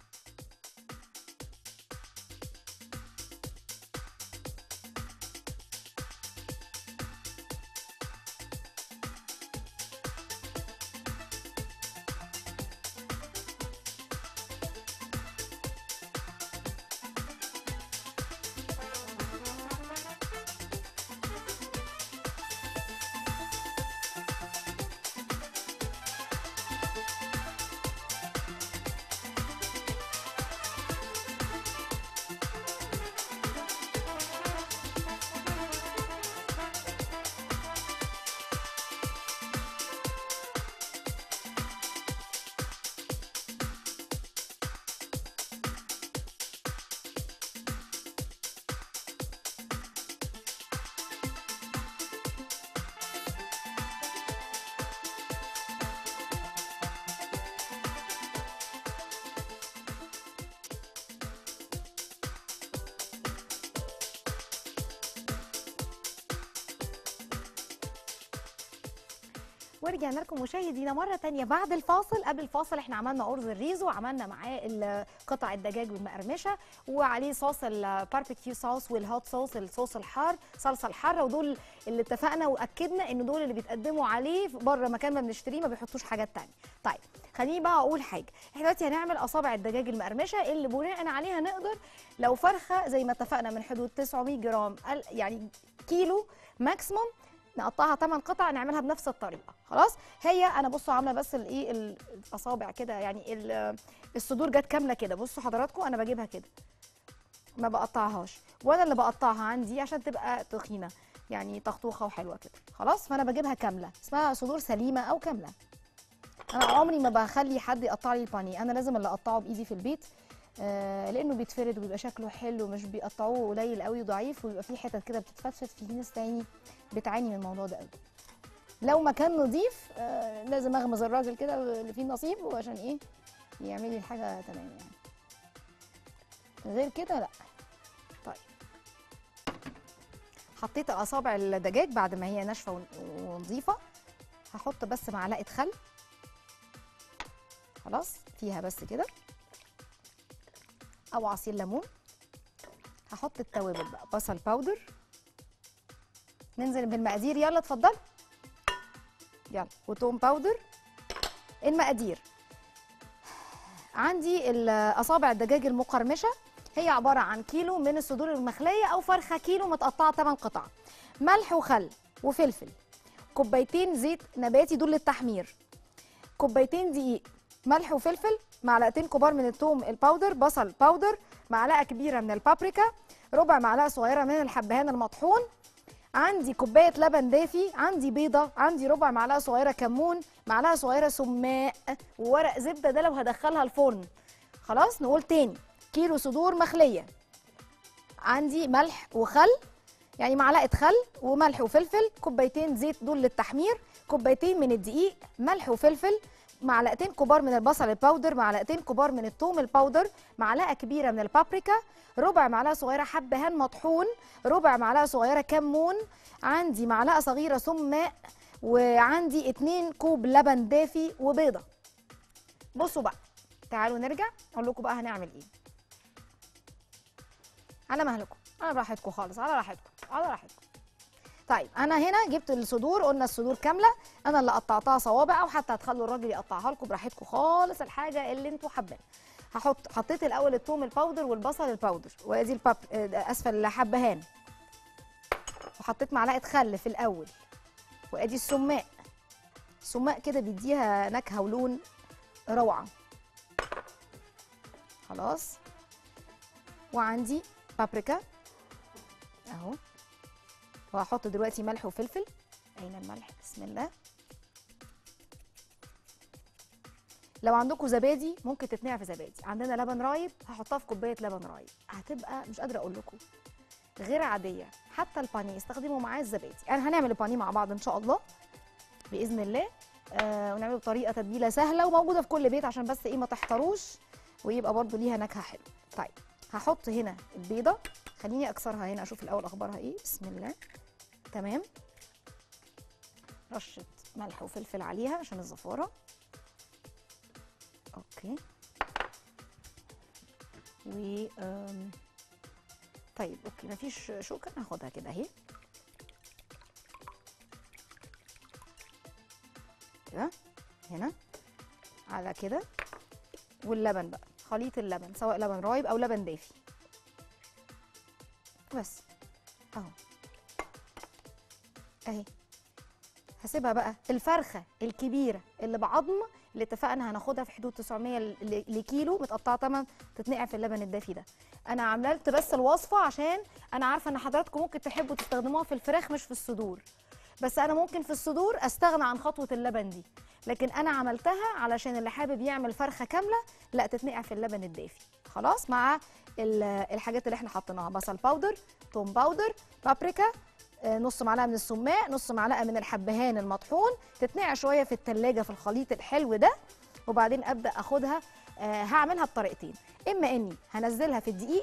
ورجعنا لكم مشاهدينا مرة تانية بعد الفاصل قبل الفاصل احنا عملنا أرز الريزو عملنا معاه ال- قطع الدجاج المقرمشة وعليه صوص الباربيكيو صوص والهوت صوص الصوص الحار صلصة الحارة ودول اللي اتفقنا وأكدنا إن دول اللي بيتقدموا عليه بره مكان ما بنشتريه ما بيحطوش حاجات تانية طيب خليني بقى أقول حاجة احنا دلوقتي هنعمل أصابع الدجاج المقرمشة اللي بناء عليها نقدر لو فرخة زي ما اتفقنا من حدود 900 جرام ال- يعني كيلو ماكسيموم نقطعها 8 قطع نعملها بنفس الطريقه خلاص هي انا بصوا عامله بس الايه ال- الاصابع كده يعني ال- الصدور جت كامله كده بصوا حضراتكم انا بجيبها كده ما بقطعهاش وانا اللي بقطعها عندي عشان تبقى تخينه يعني طخطوخه وحلوه كده خلاص فانا بجيبها كامله اسمها صدور سليمه او كامله انا عمري ما بخلي حد يقطع لي البانيه انا لازم اللي اقطعه بايدي في البيت آه لانه بيتفرد وبيبقى شكله حلو مش بيقطعوه قليل قوي وضعيف ويبقى فيه حتت كده بتتفتفت في ناس تاني بتعاني من الموضوع ده قوي لو مكان نظيف آه لازم اغمز الراجل كده اللي فيه نصيب وعشان ايه يعمل لي الحاجه تمام يعني غير كده لا طيب حطيت اصابع الدجاج بعد ما هي ناشفه ون- ونظيفه هحط بس معلقه خل خلاص فيها بس كده او عصير ليمون هحط التوابل بقى بصل باودر ننزل بالمقادير يلا اتفضل يلا وتوم باودر المقادير عندي ال- اصابع الدجاج المقرمشه هي عباره عن كيلو من الصدور المخليه او فرخه كيلو متقطعه 8 قطع ملح وخل وفلفل كوبايتين زيت نباتي دول للتحمير كوبايتين دقيق ملح وفلفل معلقتين كبار من الثوم الباودر بصل باودر معلقه كبيره من البابريكا ربع معلقه صغيره من الحبهان المطحون عندي كوبايه لبن دافي عندي بيضه عندي ربع معلقه صغيره كمون معلقه صغيره سماق وورق زبده ده لو هدخلها الفرن خلاص نقول تاني كيلو صدور مخليه عندي ملح وخل يعني معلقه خل وملح وفلفل كوبايتين زيت دول للتحمير كوبايتين من الدقيق ملح وفلفل معلقتين كبار من البصل الباودر معلقتين كبار من الثوم الباودر معلقه كبيره من البابريكا ربع معلقه صغيره حبهان مطحون ربع معلقه صغيره كمون عندي معلقه صغيره سماق وعندي اتنين كوب لبن دافي وبيضه بصوا بقى تعالوا نرجع اقول لكم بقى هنعمل ايه على مهلكم على راحتكم خالص على راحتكم على راحتكم طيب انا هنا جبت الصدور قلنا الصدور كامله انا اللي قطعتها صوابع او حتى هتخلوا الراجل يقطعها لكم براحتكم خالص الحاجه اللي انتوا حابينها هحط حطيت الاول الثوم الباودر والبصل الباودر وادي الباب آه، اسفل الحبهان وحطيت معلقه خل في الاول وادي السماق السماق كده بيديها نكهه ولون روعه خلاص وعندي بابريكا اهو وهحط دلوقتي ملح وفلفل اين الملح بسم الله لو عندكم زبادي ممكن تتنقع في زبادي عندنا لبن رايب هحطها في كوبايه لبن رايب هتبقى مش قادره اقول لكم غير عاديه حتى البانيه استخدموا معاه الزبادي يعني هنعمل البانيه مع بعض ان شاء الله باذن الله آه ونعمله بطريقه تتبيله سهله وموجوده في كل بيت عشان بس ايه ما تحتروش ويبقى برضو ليها نكهه حلوه طيب هحط هنا البيضه خليني اكسرها هنا اشوف الاول اخبارها ايه بسم الله تمام رشه ملح وفلفل عليها عشان الزفاره اوكي و آم، طيب اوكي مفيش شوكه هاخدها كده اهي كده هنا على كده واللبن بقى خليط اللبن سواء لبن رايب او لبن دافي بس اهو اهي هسيبها بقى الفرخه الكبيره اللي بعظم اللي اتفقنا هناخدها في حدود 900 ل- لكيلو متقطعه تمام تتنقع في اللبن الدافي ده انا عملت بس الوصفه عشان انا عارفه ان حضراتكم ممكن تحبوا تستخدموها في الفراخ مش في الصدور بس انا ممكن في الصدور استغنى عن خطوه اللبن دي لكن انا عملتها علشان اللي حابب يعمل فرخه كامله لا تتنقع في اللبن الدافي خلاص مع ال- الحاجات اللي احنا حطيناها بصل باودر توم باودر بابريكا آه، نص معلقه من السماق نص معلقه من الحبهان المطحون تتنقع شويه في التلاجة في الخليط الحلو ده وبعدين ابدا اخدها آه، هعملها بطريقتين اما اني هنزلها في الدقيق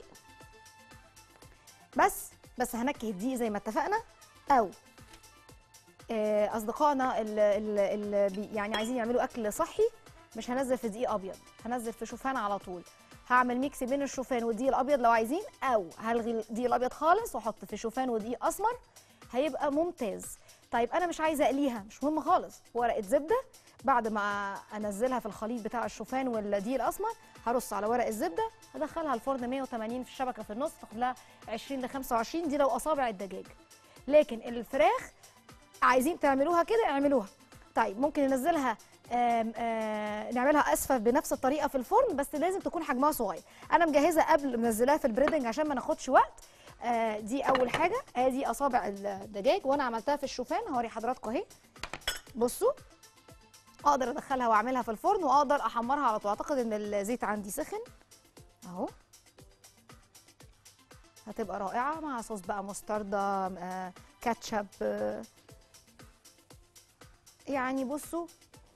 بس بس هنكه الدقيق زي ما اتفقنا او آه، اصدقائنا اللي يعني عايزين يعملوا اكل صحي مش هنزل في دقيق ابيض هنزل في شوفان على طول هعمل ميكس بين الشوفان والدقيق الابيض لو عايزين او هلغي الدقيق الابيض خالص واحط في شوفان ودقيق اسمر هيبقى ممتاز طيب انا مش عايزه اقليها مش مهم خالص ورقه زبده بعد ما انزلها في الخليط بتاع الشوفان والدقيق الاسمر هرص على ورق الزبده هدخلها الفرن 180 في الشبكه في النص تاخد لها 20 ل 25 دي لو اصابع الدجاج لكن الفراخ عايزين تعملوها كده اعملوها طيب ممكن ننزلها آم آم نعملها اسفه بنفس الطريقه في الفرن بس لازم تكون حجمها صغير انا مجهزه قبل منزلاها في البريدنج عشان ما ناخدش وقت آه دي اول حاجه ادي اصابع الدجاج وانا عملتها في الشوفان هوري حضراتكم اهي بصوا اقدر ادخلها واعملها في الفرن واقدر احمرها على طول اعتقد ان الزيت عندي سخن اهو هتبقى رائعه مع صوص بقى مستردة آه كاتشب آه يعني بصوا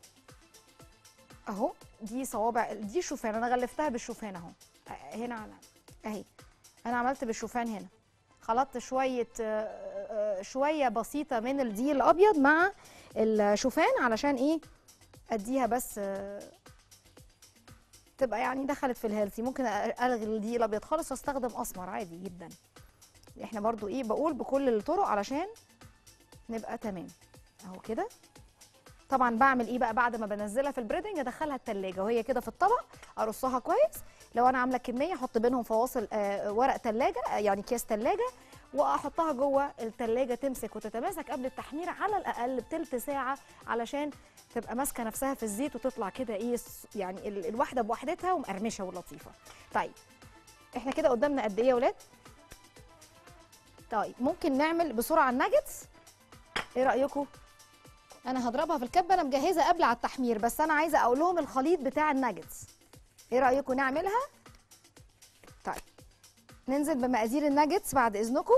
اهو دي صوابع دي شوفان انا غلفتها بالشوفان اهو أه، هنا على اهي انا عملت بالشوفان هنا خلطت شويه آه، آه، شويه بسيطه من الدقيق الابيض مع الشوفان علشان ايه اديها بس آه، تبقى يعني دخلت في الهيلثي ممكن أ- الغي الدقيق الابيض خالص واستخدم اسمر عادي جدا احنا برضو ايه بقول بكل الطرق علشان نبقى تمام اهو كده طبعا بعمل ايه بقى بعد ما بنزلها في البريدنج ادخلها التلاجة وهي كده في الطبق ارصها كويس لو انا عامله كميه احط بينهم فواصل آه، ورق تلاجة آه، يعني اكياس تلاجة واحطها جوه التلاجة تمسك وتتماسك قبل التحمير على الاقل بتلت ساعه علشان تبقى ماسكه نفسها في الزيت وتطلع كده ايه س- يعني ال- الواحده بوحدتها ومقرمشه ولطيفه طيب احنا كده قدامنا قد ايه يا ولاد طيب ممكن نعمل بسرعه الناجتس ايه رايكم انا هضربها في الكبه انا مجهزه قبل على التحمير بس انا عايزه اقول لهم الخليط بتاع الناجتس ايه رايكم نعملها طيب ننزل بمقادير الناجتس بعد اذنكم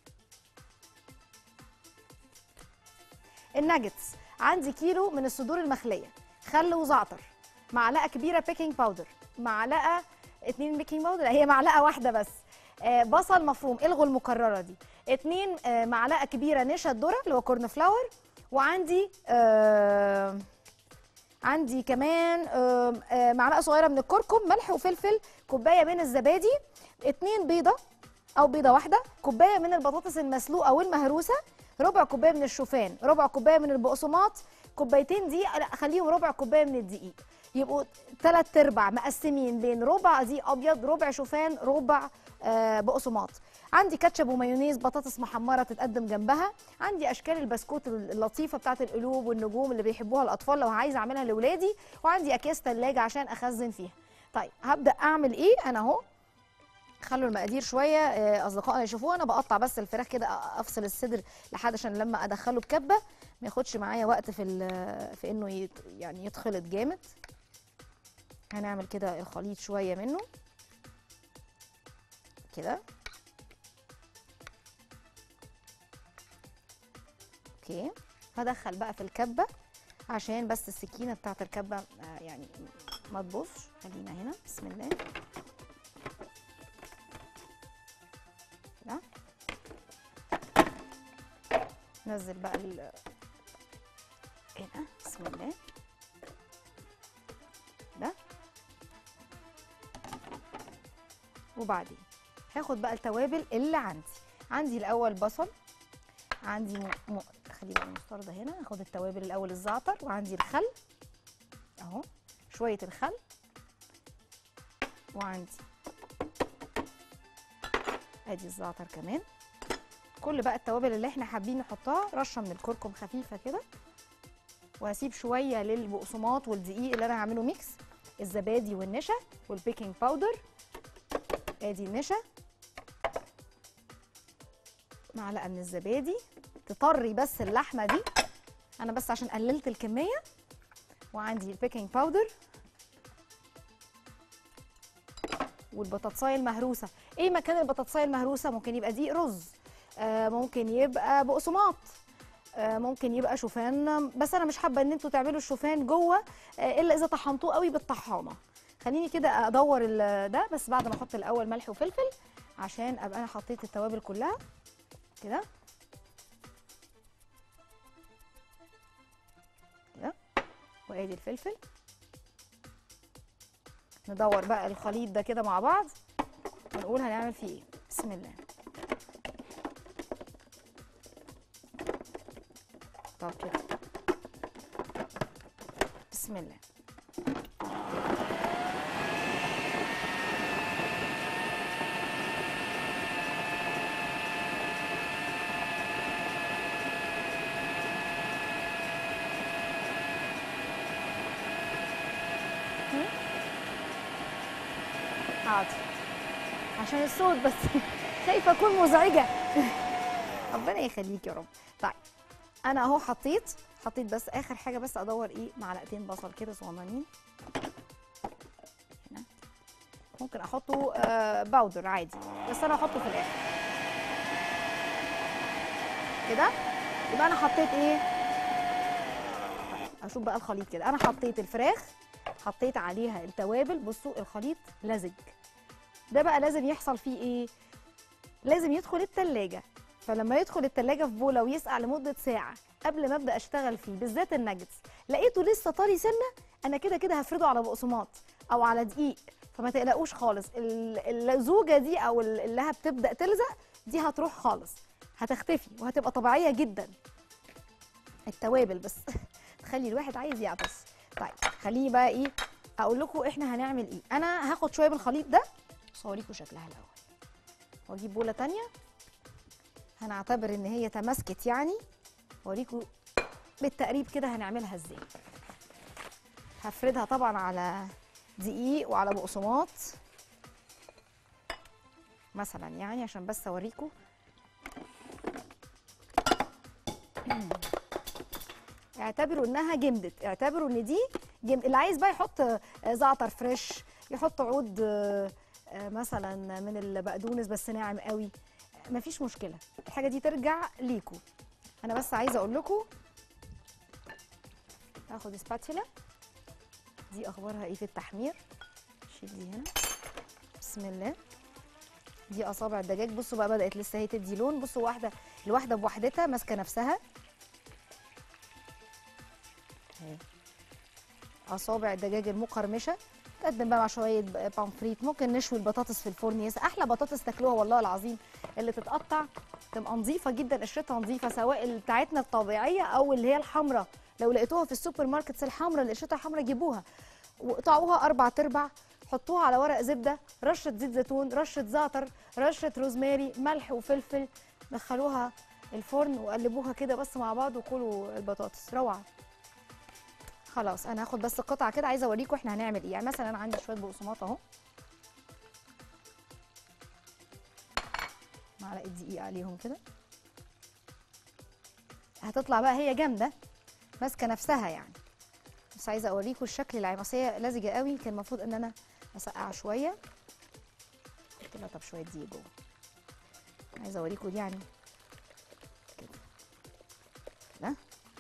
الناجتس عندي كيلو من الصدور المخليه خل وزعتر معلقه كبيره بيكنج باودر معلقه اتنين بيكنج باودر لا، هي معلقه واحده بس آه بصل مفروم الغوا المكرره دي اتنين آه معلقه كبيره نشا الذره اللي هو كورن فلاور وعندي آه عندي كمان آه آه معلقه صغيره من الكركم ملح وفلفل كوبايه من الزبادي اتنين بيضه او بيضه واحده كوبايه من البطاطس المسلوقه والمهروسه ربع كوبايه من الشوفان ربع كوبايه من البقسماط كوبايتين دقيق لا خليهم ربع كوبايه من الدقيق يبقوا ثلاث ارباع مقسمين بين ربع دقيق ابيض ربع شوفان ربع آه بقسماط عندي كاتشب ومايونيز بطاطس محمره تتقدم جنبها عندي اشكال البسكوت اللطيفه بتاعت القلوب والنجوم اللي بيحبوها الاطفال لو عايزه اعملها لاولادي وعندي اكياس ثلاجه عشان اخزن فيها طيب هبدا اعمل ايه انا اهو خلوا المقادير شويه آه، اصدقائنا يشوفوها انا بقطع بس الفراخ كده أ- افصل الصدر لحد عشان لما ادخله بكبه ما ياخدش معايا وقت في ال- في انه يت يعني يتخلط جامد هنعمل كده الخليط شويه منه كده اوكي هدخل بقى في الكبه عشان بس السكينه بتاعت الكبه آه، يعني ما تبوظش خلينا هنا بسم الله كده نزل بقى ال هنا بسم الله ده وبعدين هاخد بقى التوابل اللي عندي عندي الاول بصل عندي م... م... خلي بقى المستردة هنا هاخد التوابل الاول الزعتر وعندي الخل اهو شويه الخل وعندي ادي الزعتر كمان كل بقى التوابل اللي احنا حابين نحطها رشه من الكركم خفيفه كده وهسيب شويه للبقسماط والدقيق اللي انا هعمله ميكس الزبادي والنشا والبيكنج باودر ادي النشا معلقه من الزبادي تطري بس اللحمه دي انا بس عشان قللت الكميه وعندي البيكنج باودر والبطاطسايه المهروسه ايه مكان البطاطسايه المهروسه ممكن يبقى دقيق رز آه ممكن يبقى بقسماط آه ممكن يبقى شوفان بس انا مش حابه ان انتوا تعملوا الشوفان جوه آه الا اذا طحنتوه قوي بالطحانه خليني كده ادور ال- ده بس بعد ما احط الاول ملح وفلفل عشان ابقى انا حطيت التوابل كلها كده كده وادي الفلفل ندور بقى الخليط ده كده مع بعض ونقول هنعمل فيه ايه بسم الله طب كده بسم الله هم؟ حاضر عشان الصوت بس خايفه اكون مزعجه ربنا يخليك يا رب طيب انا اهو حطيت حطيت بس اخر حاجه بس ادور ايه معلقتين بصل كده صغننين هنا ممكن احطه آه باودر عادي بس انا هحطه في الاخر كده يبقى انا حطيت ايه اشوف بقى الخليط كده انا حطيت الفراخ حطيت عليها التوابل بصوا الخليط لزج ده بقى لازم يحصل فيه ايه لازم يدخل التلاجة فلما يدخل التلاجة في بولة ويسقع لمدة ساعة قبل ما ابدا اشتغل فيه بالذات الناجتس لقيته لسه طري سنه انا كده كده هفرده على بقسماط او على دقيق فما تقلقوش خالص ال- اللزوجه دي او ال- اللي بتبدا تلزق دي هتروح خالص هتختفي وهتبقى طبيعيه جدا التوابل بس تخلي الواحد عايز يعطس طيب خليني بقى ايه اقول لكم احنا هنعمل ايه انا هاخد شويه من الخليط ده بس اوريكم شكلها الاول واجيب بوله تانية هنعتبر ان هي تماسكت يعني اوريكم بالتقريب كده هنعملها ازاي هفردها طبعا على دقيق وعلى بقسماط مثلا يعني عشان بس اوريكم اعتبروا انها جمدت اعتبروا ان دي جمد اللي عايز بقى يحط آه، زعتر فريش يحط عود آه، آه، مثلا من البقدونس بس ناعم قوي مفيش مشكله الحاجه دي ترجع ليكوا انا بس عايزه اقول لكم هاخد سباتيلا دي اخبارها ايه في التحمير شيل دي هنا بسم الله دي اصابع الدجاج بصوا بقى بدات لسه هي تدي لون بصوا واحده الواحده بوحدتها ماسكه نفسها اهي اصابع الدجاج المقرمشه تقدم بقى مع شويه ب- بامفريت ممكن نشوي البطاطس في الفرن يس احلى بطاطس تاكلوها والله العظيم اللي تتقطع تبقى نظيفه جدا قشرتها نظيفه سواء ال- بتاعتنا الطبيعيه او اللي هي الحمراء لو لقيتوها في السوبر ماركتس الحمراء اللي قشرتها حمراء جيبوها وقطعوها اربع تربع حطوها على ورق زبده رشه زيت زيتون رشه زعتر رشه روزماري ملح وفلفل دخلوها الفرن وقلبوها كده بس مع بعض وكلوا البطاطس روعه خلاص انا هاخد بس قطعه كده عايزه اوريكم احنا هنعمل ايه يعني مثلا انا عندي شويه بقسماط اهو معلقه دقيق عليهم كده هتطلع بقى هي جامده ماسكه نفسها يعني بس عايزه اوريكم الشكل العام اصل هي لزجه قوي كان المفروض ان انا اسقعها شويه احط لها طب شويه دقيق جوه عايزه اوريكم دي يعني كده كده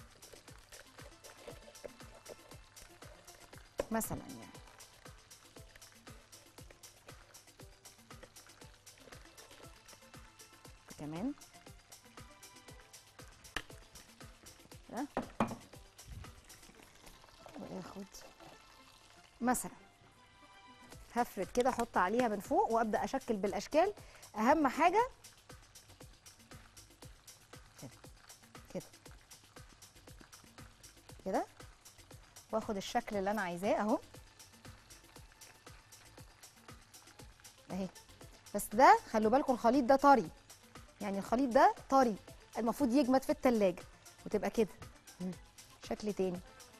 مثلا يعني كمان كده واخد مثلا هفرد كده احط عليها من فوق وابدا اشكل بالاشكال اهم حاجه كده كده كده واخد الشكل اللي انا عايزاه اهو اهي بس ده خلوا بالكم الخليط ده طري يعني الخليط ده طري المفروض يجمد في التلاجة وتبقى كده مم. شكل تاني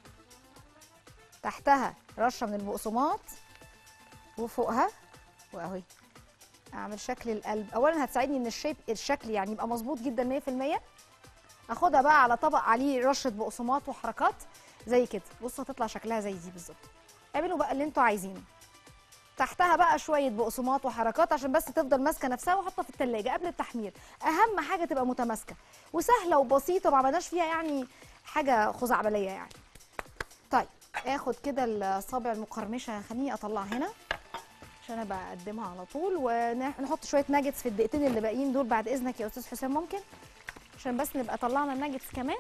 تحتها رشه من البقسماط وفوقها واهي اعمل شكل القلب اولا هتساعدني ان الشيب الشكل يعني يبقى مظبوط جدا 100% اخدها بقى على طبق عليه رشه بقسماط وحركات زي كده بصوا هتطلع شكلها زي دي بالظبط اعملوا بقى اللي انتوا عايزينه تحتها بقى شويه بقسماط وحركات عشان بس تفضل ماسكه نفسها واحطها في التلاجة قبل التحمير اهم حاجه تبقى متماسكه وسهله وبسيطه ما عملناش فيها يعني حاجه خزعبليه يعني طيب اخد كده الصابع المقرمشه خليني اطلعها هنا عشان ابقى اقدمها على طول ونحط شويه ناجتس في الدقيقتين اللي باقيين دول بعد اذنك يا استاذ حسام ممكن عشان بس نبقى طلعنا الناجتس كمان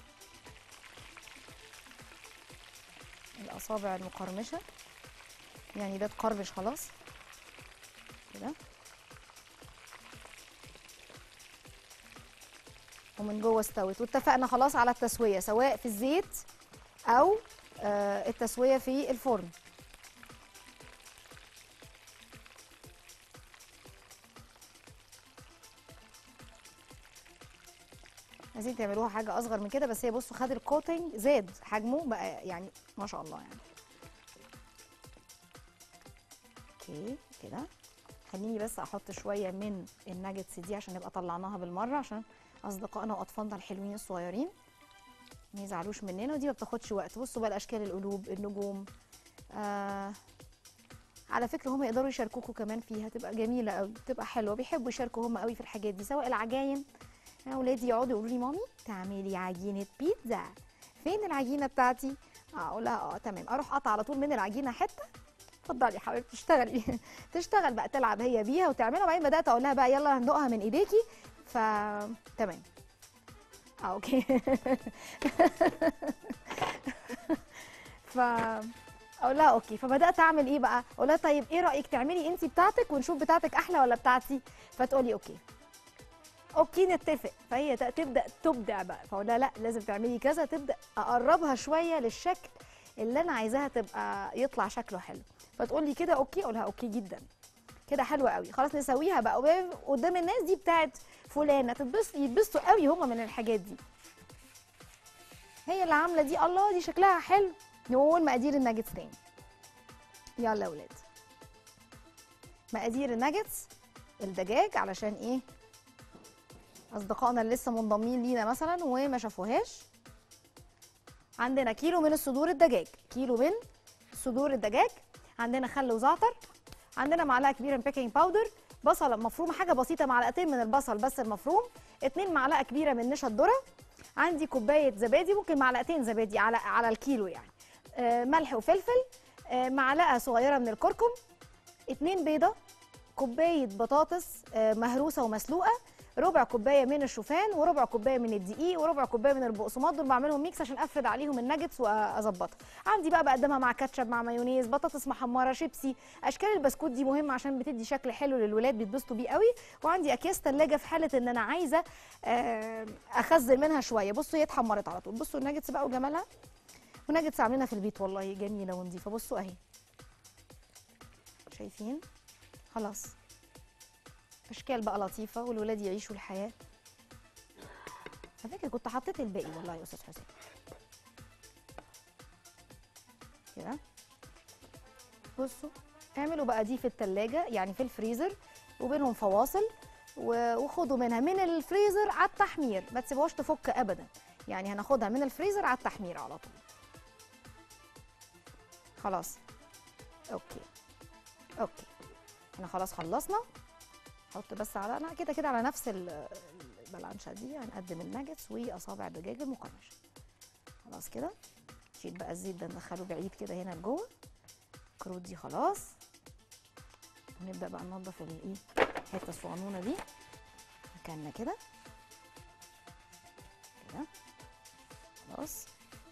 الاصابع المقرمشه يعني ده اتقرمش خلاص كده ومن جوه استوت واتفقنا خلاص على التسويه سواء في الزيت او آه، التسويه في الفرن عايزين تعملوها حاجه اصغر من كده بس هي بصوا خد الكوتنج زاد حجمه بقى يعني ما شاء الله يعني اوكي كده خليني بس احط شويه من الناجتس دي عشان نبقى طلعناها بالمره عشان اصدقائنا واطفالنا الحلوين الصغيرين ما يزعلوش مننا ودي ما بتاخدش وقت بصوا بقى الاشكال القلوب النجوم آه على فكره هم يقدروا يشاركوكوا كمان فيها تبقى جميله قوي تبقى حلوه بيحبوا يشاركوا هم قوي في الحاجات دي سواء العجاين انا اولادي يقعدوا يقولوا لي مامي تعملي عجينه بيتزا فين العجينه بتاعتي اقول لها اه تمام اروح قطع على طول من العجينه حته اتفضلي يا حبيبتي اشتغلي تشتغل بقى تلعب هي بيها وتعملها وبعدين بدات اقول لها بقى يلا هندوقها من ايديكي ف تمام اه اوكي ف اقول لها اوكي فبدات اعمل ايه بقى اقول لها طيب ايه رايك تعملي انت بتاعتك ونشوف بتاعتك احلى ولا بتاعتي فتقولي اوكي اوكي نتفق فهي ت- تبدا تبدع بقى فاقول لها لا لازم تعملي كذا تبدا اقربها شويه للشكل اللي انا عايزاها تبقى يطلع شكله حلو فتقول لي كده اوكي اقول لها اوكي جدا كده حلوه قوي خلاص نسويها بقى وب- قدام الناس دي بتاعت فلانه تتبسط يتبسطوا قوي هما من الحاجات دي هي اللي عامله دي الله دي شكلها حلو نقول مقادير الناجتس تاني يلا يا ولاد مقادير الناجتس الدجاج علشان ايه اصدقائنا اللي لسه منضمين لينا مثلا وما شافوهاش عندنا كيلو من الصدور الدجاج كيلو من صدور الدجاج عندنا خل وزعتر عندنا معلقه كبيره من بيكنج باودر بصله مفرومه حاجه بسيطه معلقتين من البصل بس المفروم اتنين معلقه كبيره من نشا الذره عندي كوبايه زبادي ممكن معلقتين زبادي على على الكيلو يعني آه ملح وفلفل آه معلقه صغيره من الكركم اتنين بيضه كوبايه بطاطس آه مهروسه ومسلوقه ربع كوبايه من الشوفان وربع كوبايه من الدقيق وربع كوبايه من البقسماط دول بعملهم ميكس عشان افرد عليهم الناجتس واظبطها عندي بقى بقدمها مع كاتشب مع مايونيز بطاطس محمره شيبسي اشكال البسكوت دي مهمه عشان بتدي شكل حلو للولاد بيتبسطوا بيه قوي وعندي اكياس ثلاجه في حاله ان انا عايزه آه، اخزن منها شويه بصوا هي اتحمرت على طول بصوا الناجتس بقى وجمالها وناجتس عاملينها في البيت والله جميله ونظيفه بصوا اهي شايفين خلاص اشكال بقى لطيفه والولاد يعيشوا الحياه على فكره كنت حطيت الباقي والله يا استاذ حسين كده بصوا اعملوا بقى دي في التلاجة يعني في الفريزر وبينهم فواصل و- وخدوا منها من الفريزر على التحمير ما تسيبوهاش تفك ابدا يعني هناخدها من الفريزر على التحمير على طول خلاص اوكي اوكي احنا خلاص خلصنا حط بس على انا كده كده على نفس ال- البلانشة دي هنقدم الناجتس واصابع الدجاج المقرمشه خلاص كده شيل بقى الزيت ده ندخله بعيد كده هنا لجوه الكروت دي خلاص ونبدا بقى ننضف الايه الحته الصغنونه دي مكاننا كده كده خلاص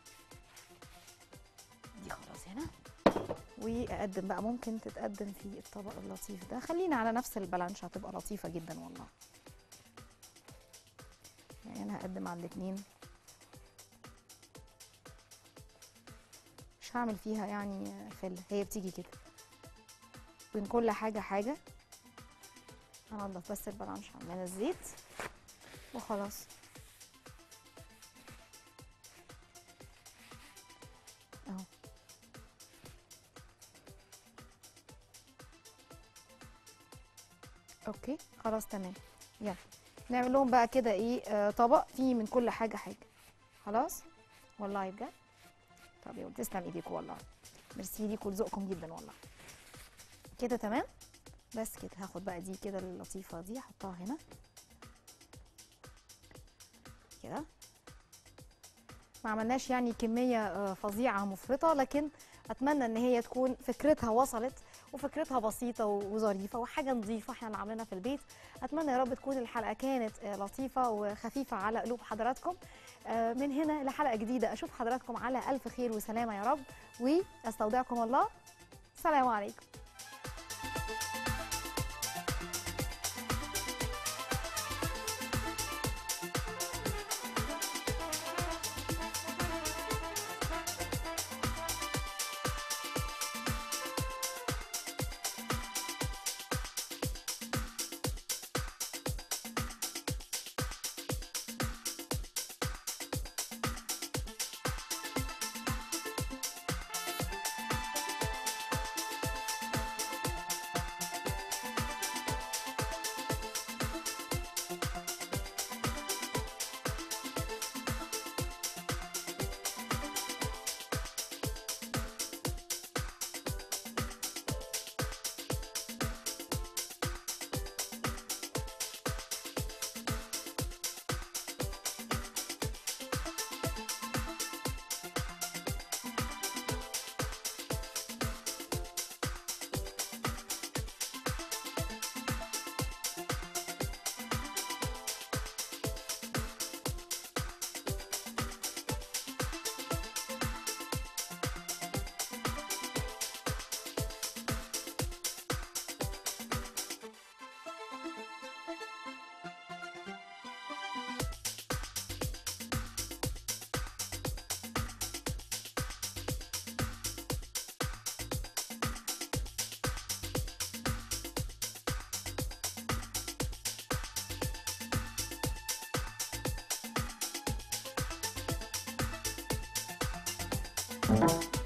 دي خلاص هنا واقدم بقى ممكن تتقدم في الطبق اللطيف ده خلينا على نفس البلانش هتبقى لطيفه جدا والله يعني انا هقدم على الاتنين مش هعمل فيها يعني فل هي بتيجي كده بين كل حاجه حاجه هنضف بس البلانش من الزيت وخلاص اهو اوكي خلاص تمام يلا نعمل لهم بقى كده ايه آه طبق فيه من كل حاجه حاجه خلاص والله بجد طب يلا تسلم ايديكم والله ميرسي ليكوا لذوقكم جدا والله كده تمام بس كده هاخد بقى دي كده اللطيفه دي احطها هنا كده ما عملناش يعني كميه آه، فظيعه مفرطه لكن اتمنى ان هي تكون فكرتها وصلت وفكرتها بسيطه وظريفه وحاجه نظيفه احنا اللي عاملينها في البيت اتمنى يا رب تكون الحلقه كانت آه، لطيفه وخفيفه على قلوب حضراتكم آه، من هنا لحلقه جديده اشوف حضراتكم على الف خير وسلامه يا رب واستودعكم الله السلام عليكم الخير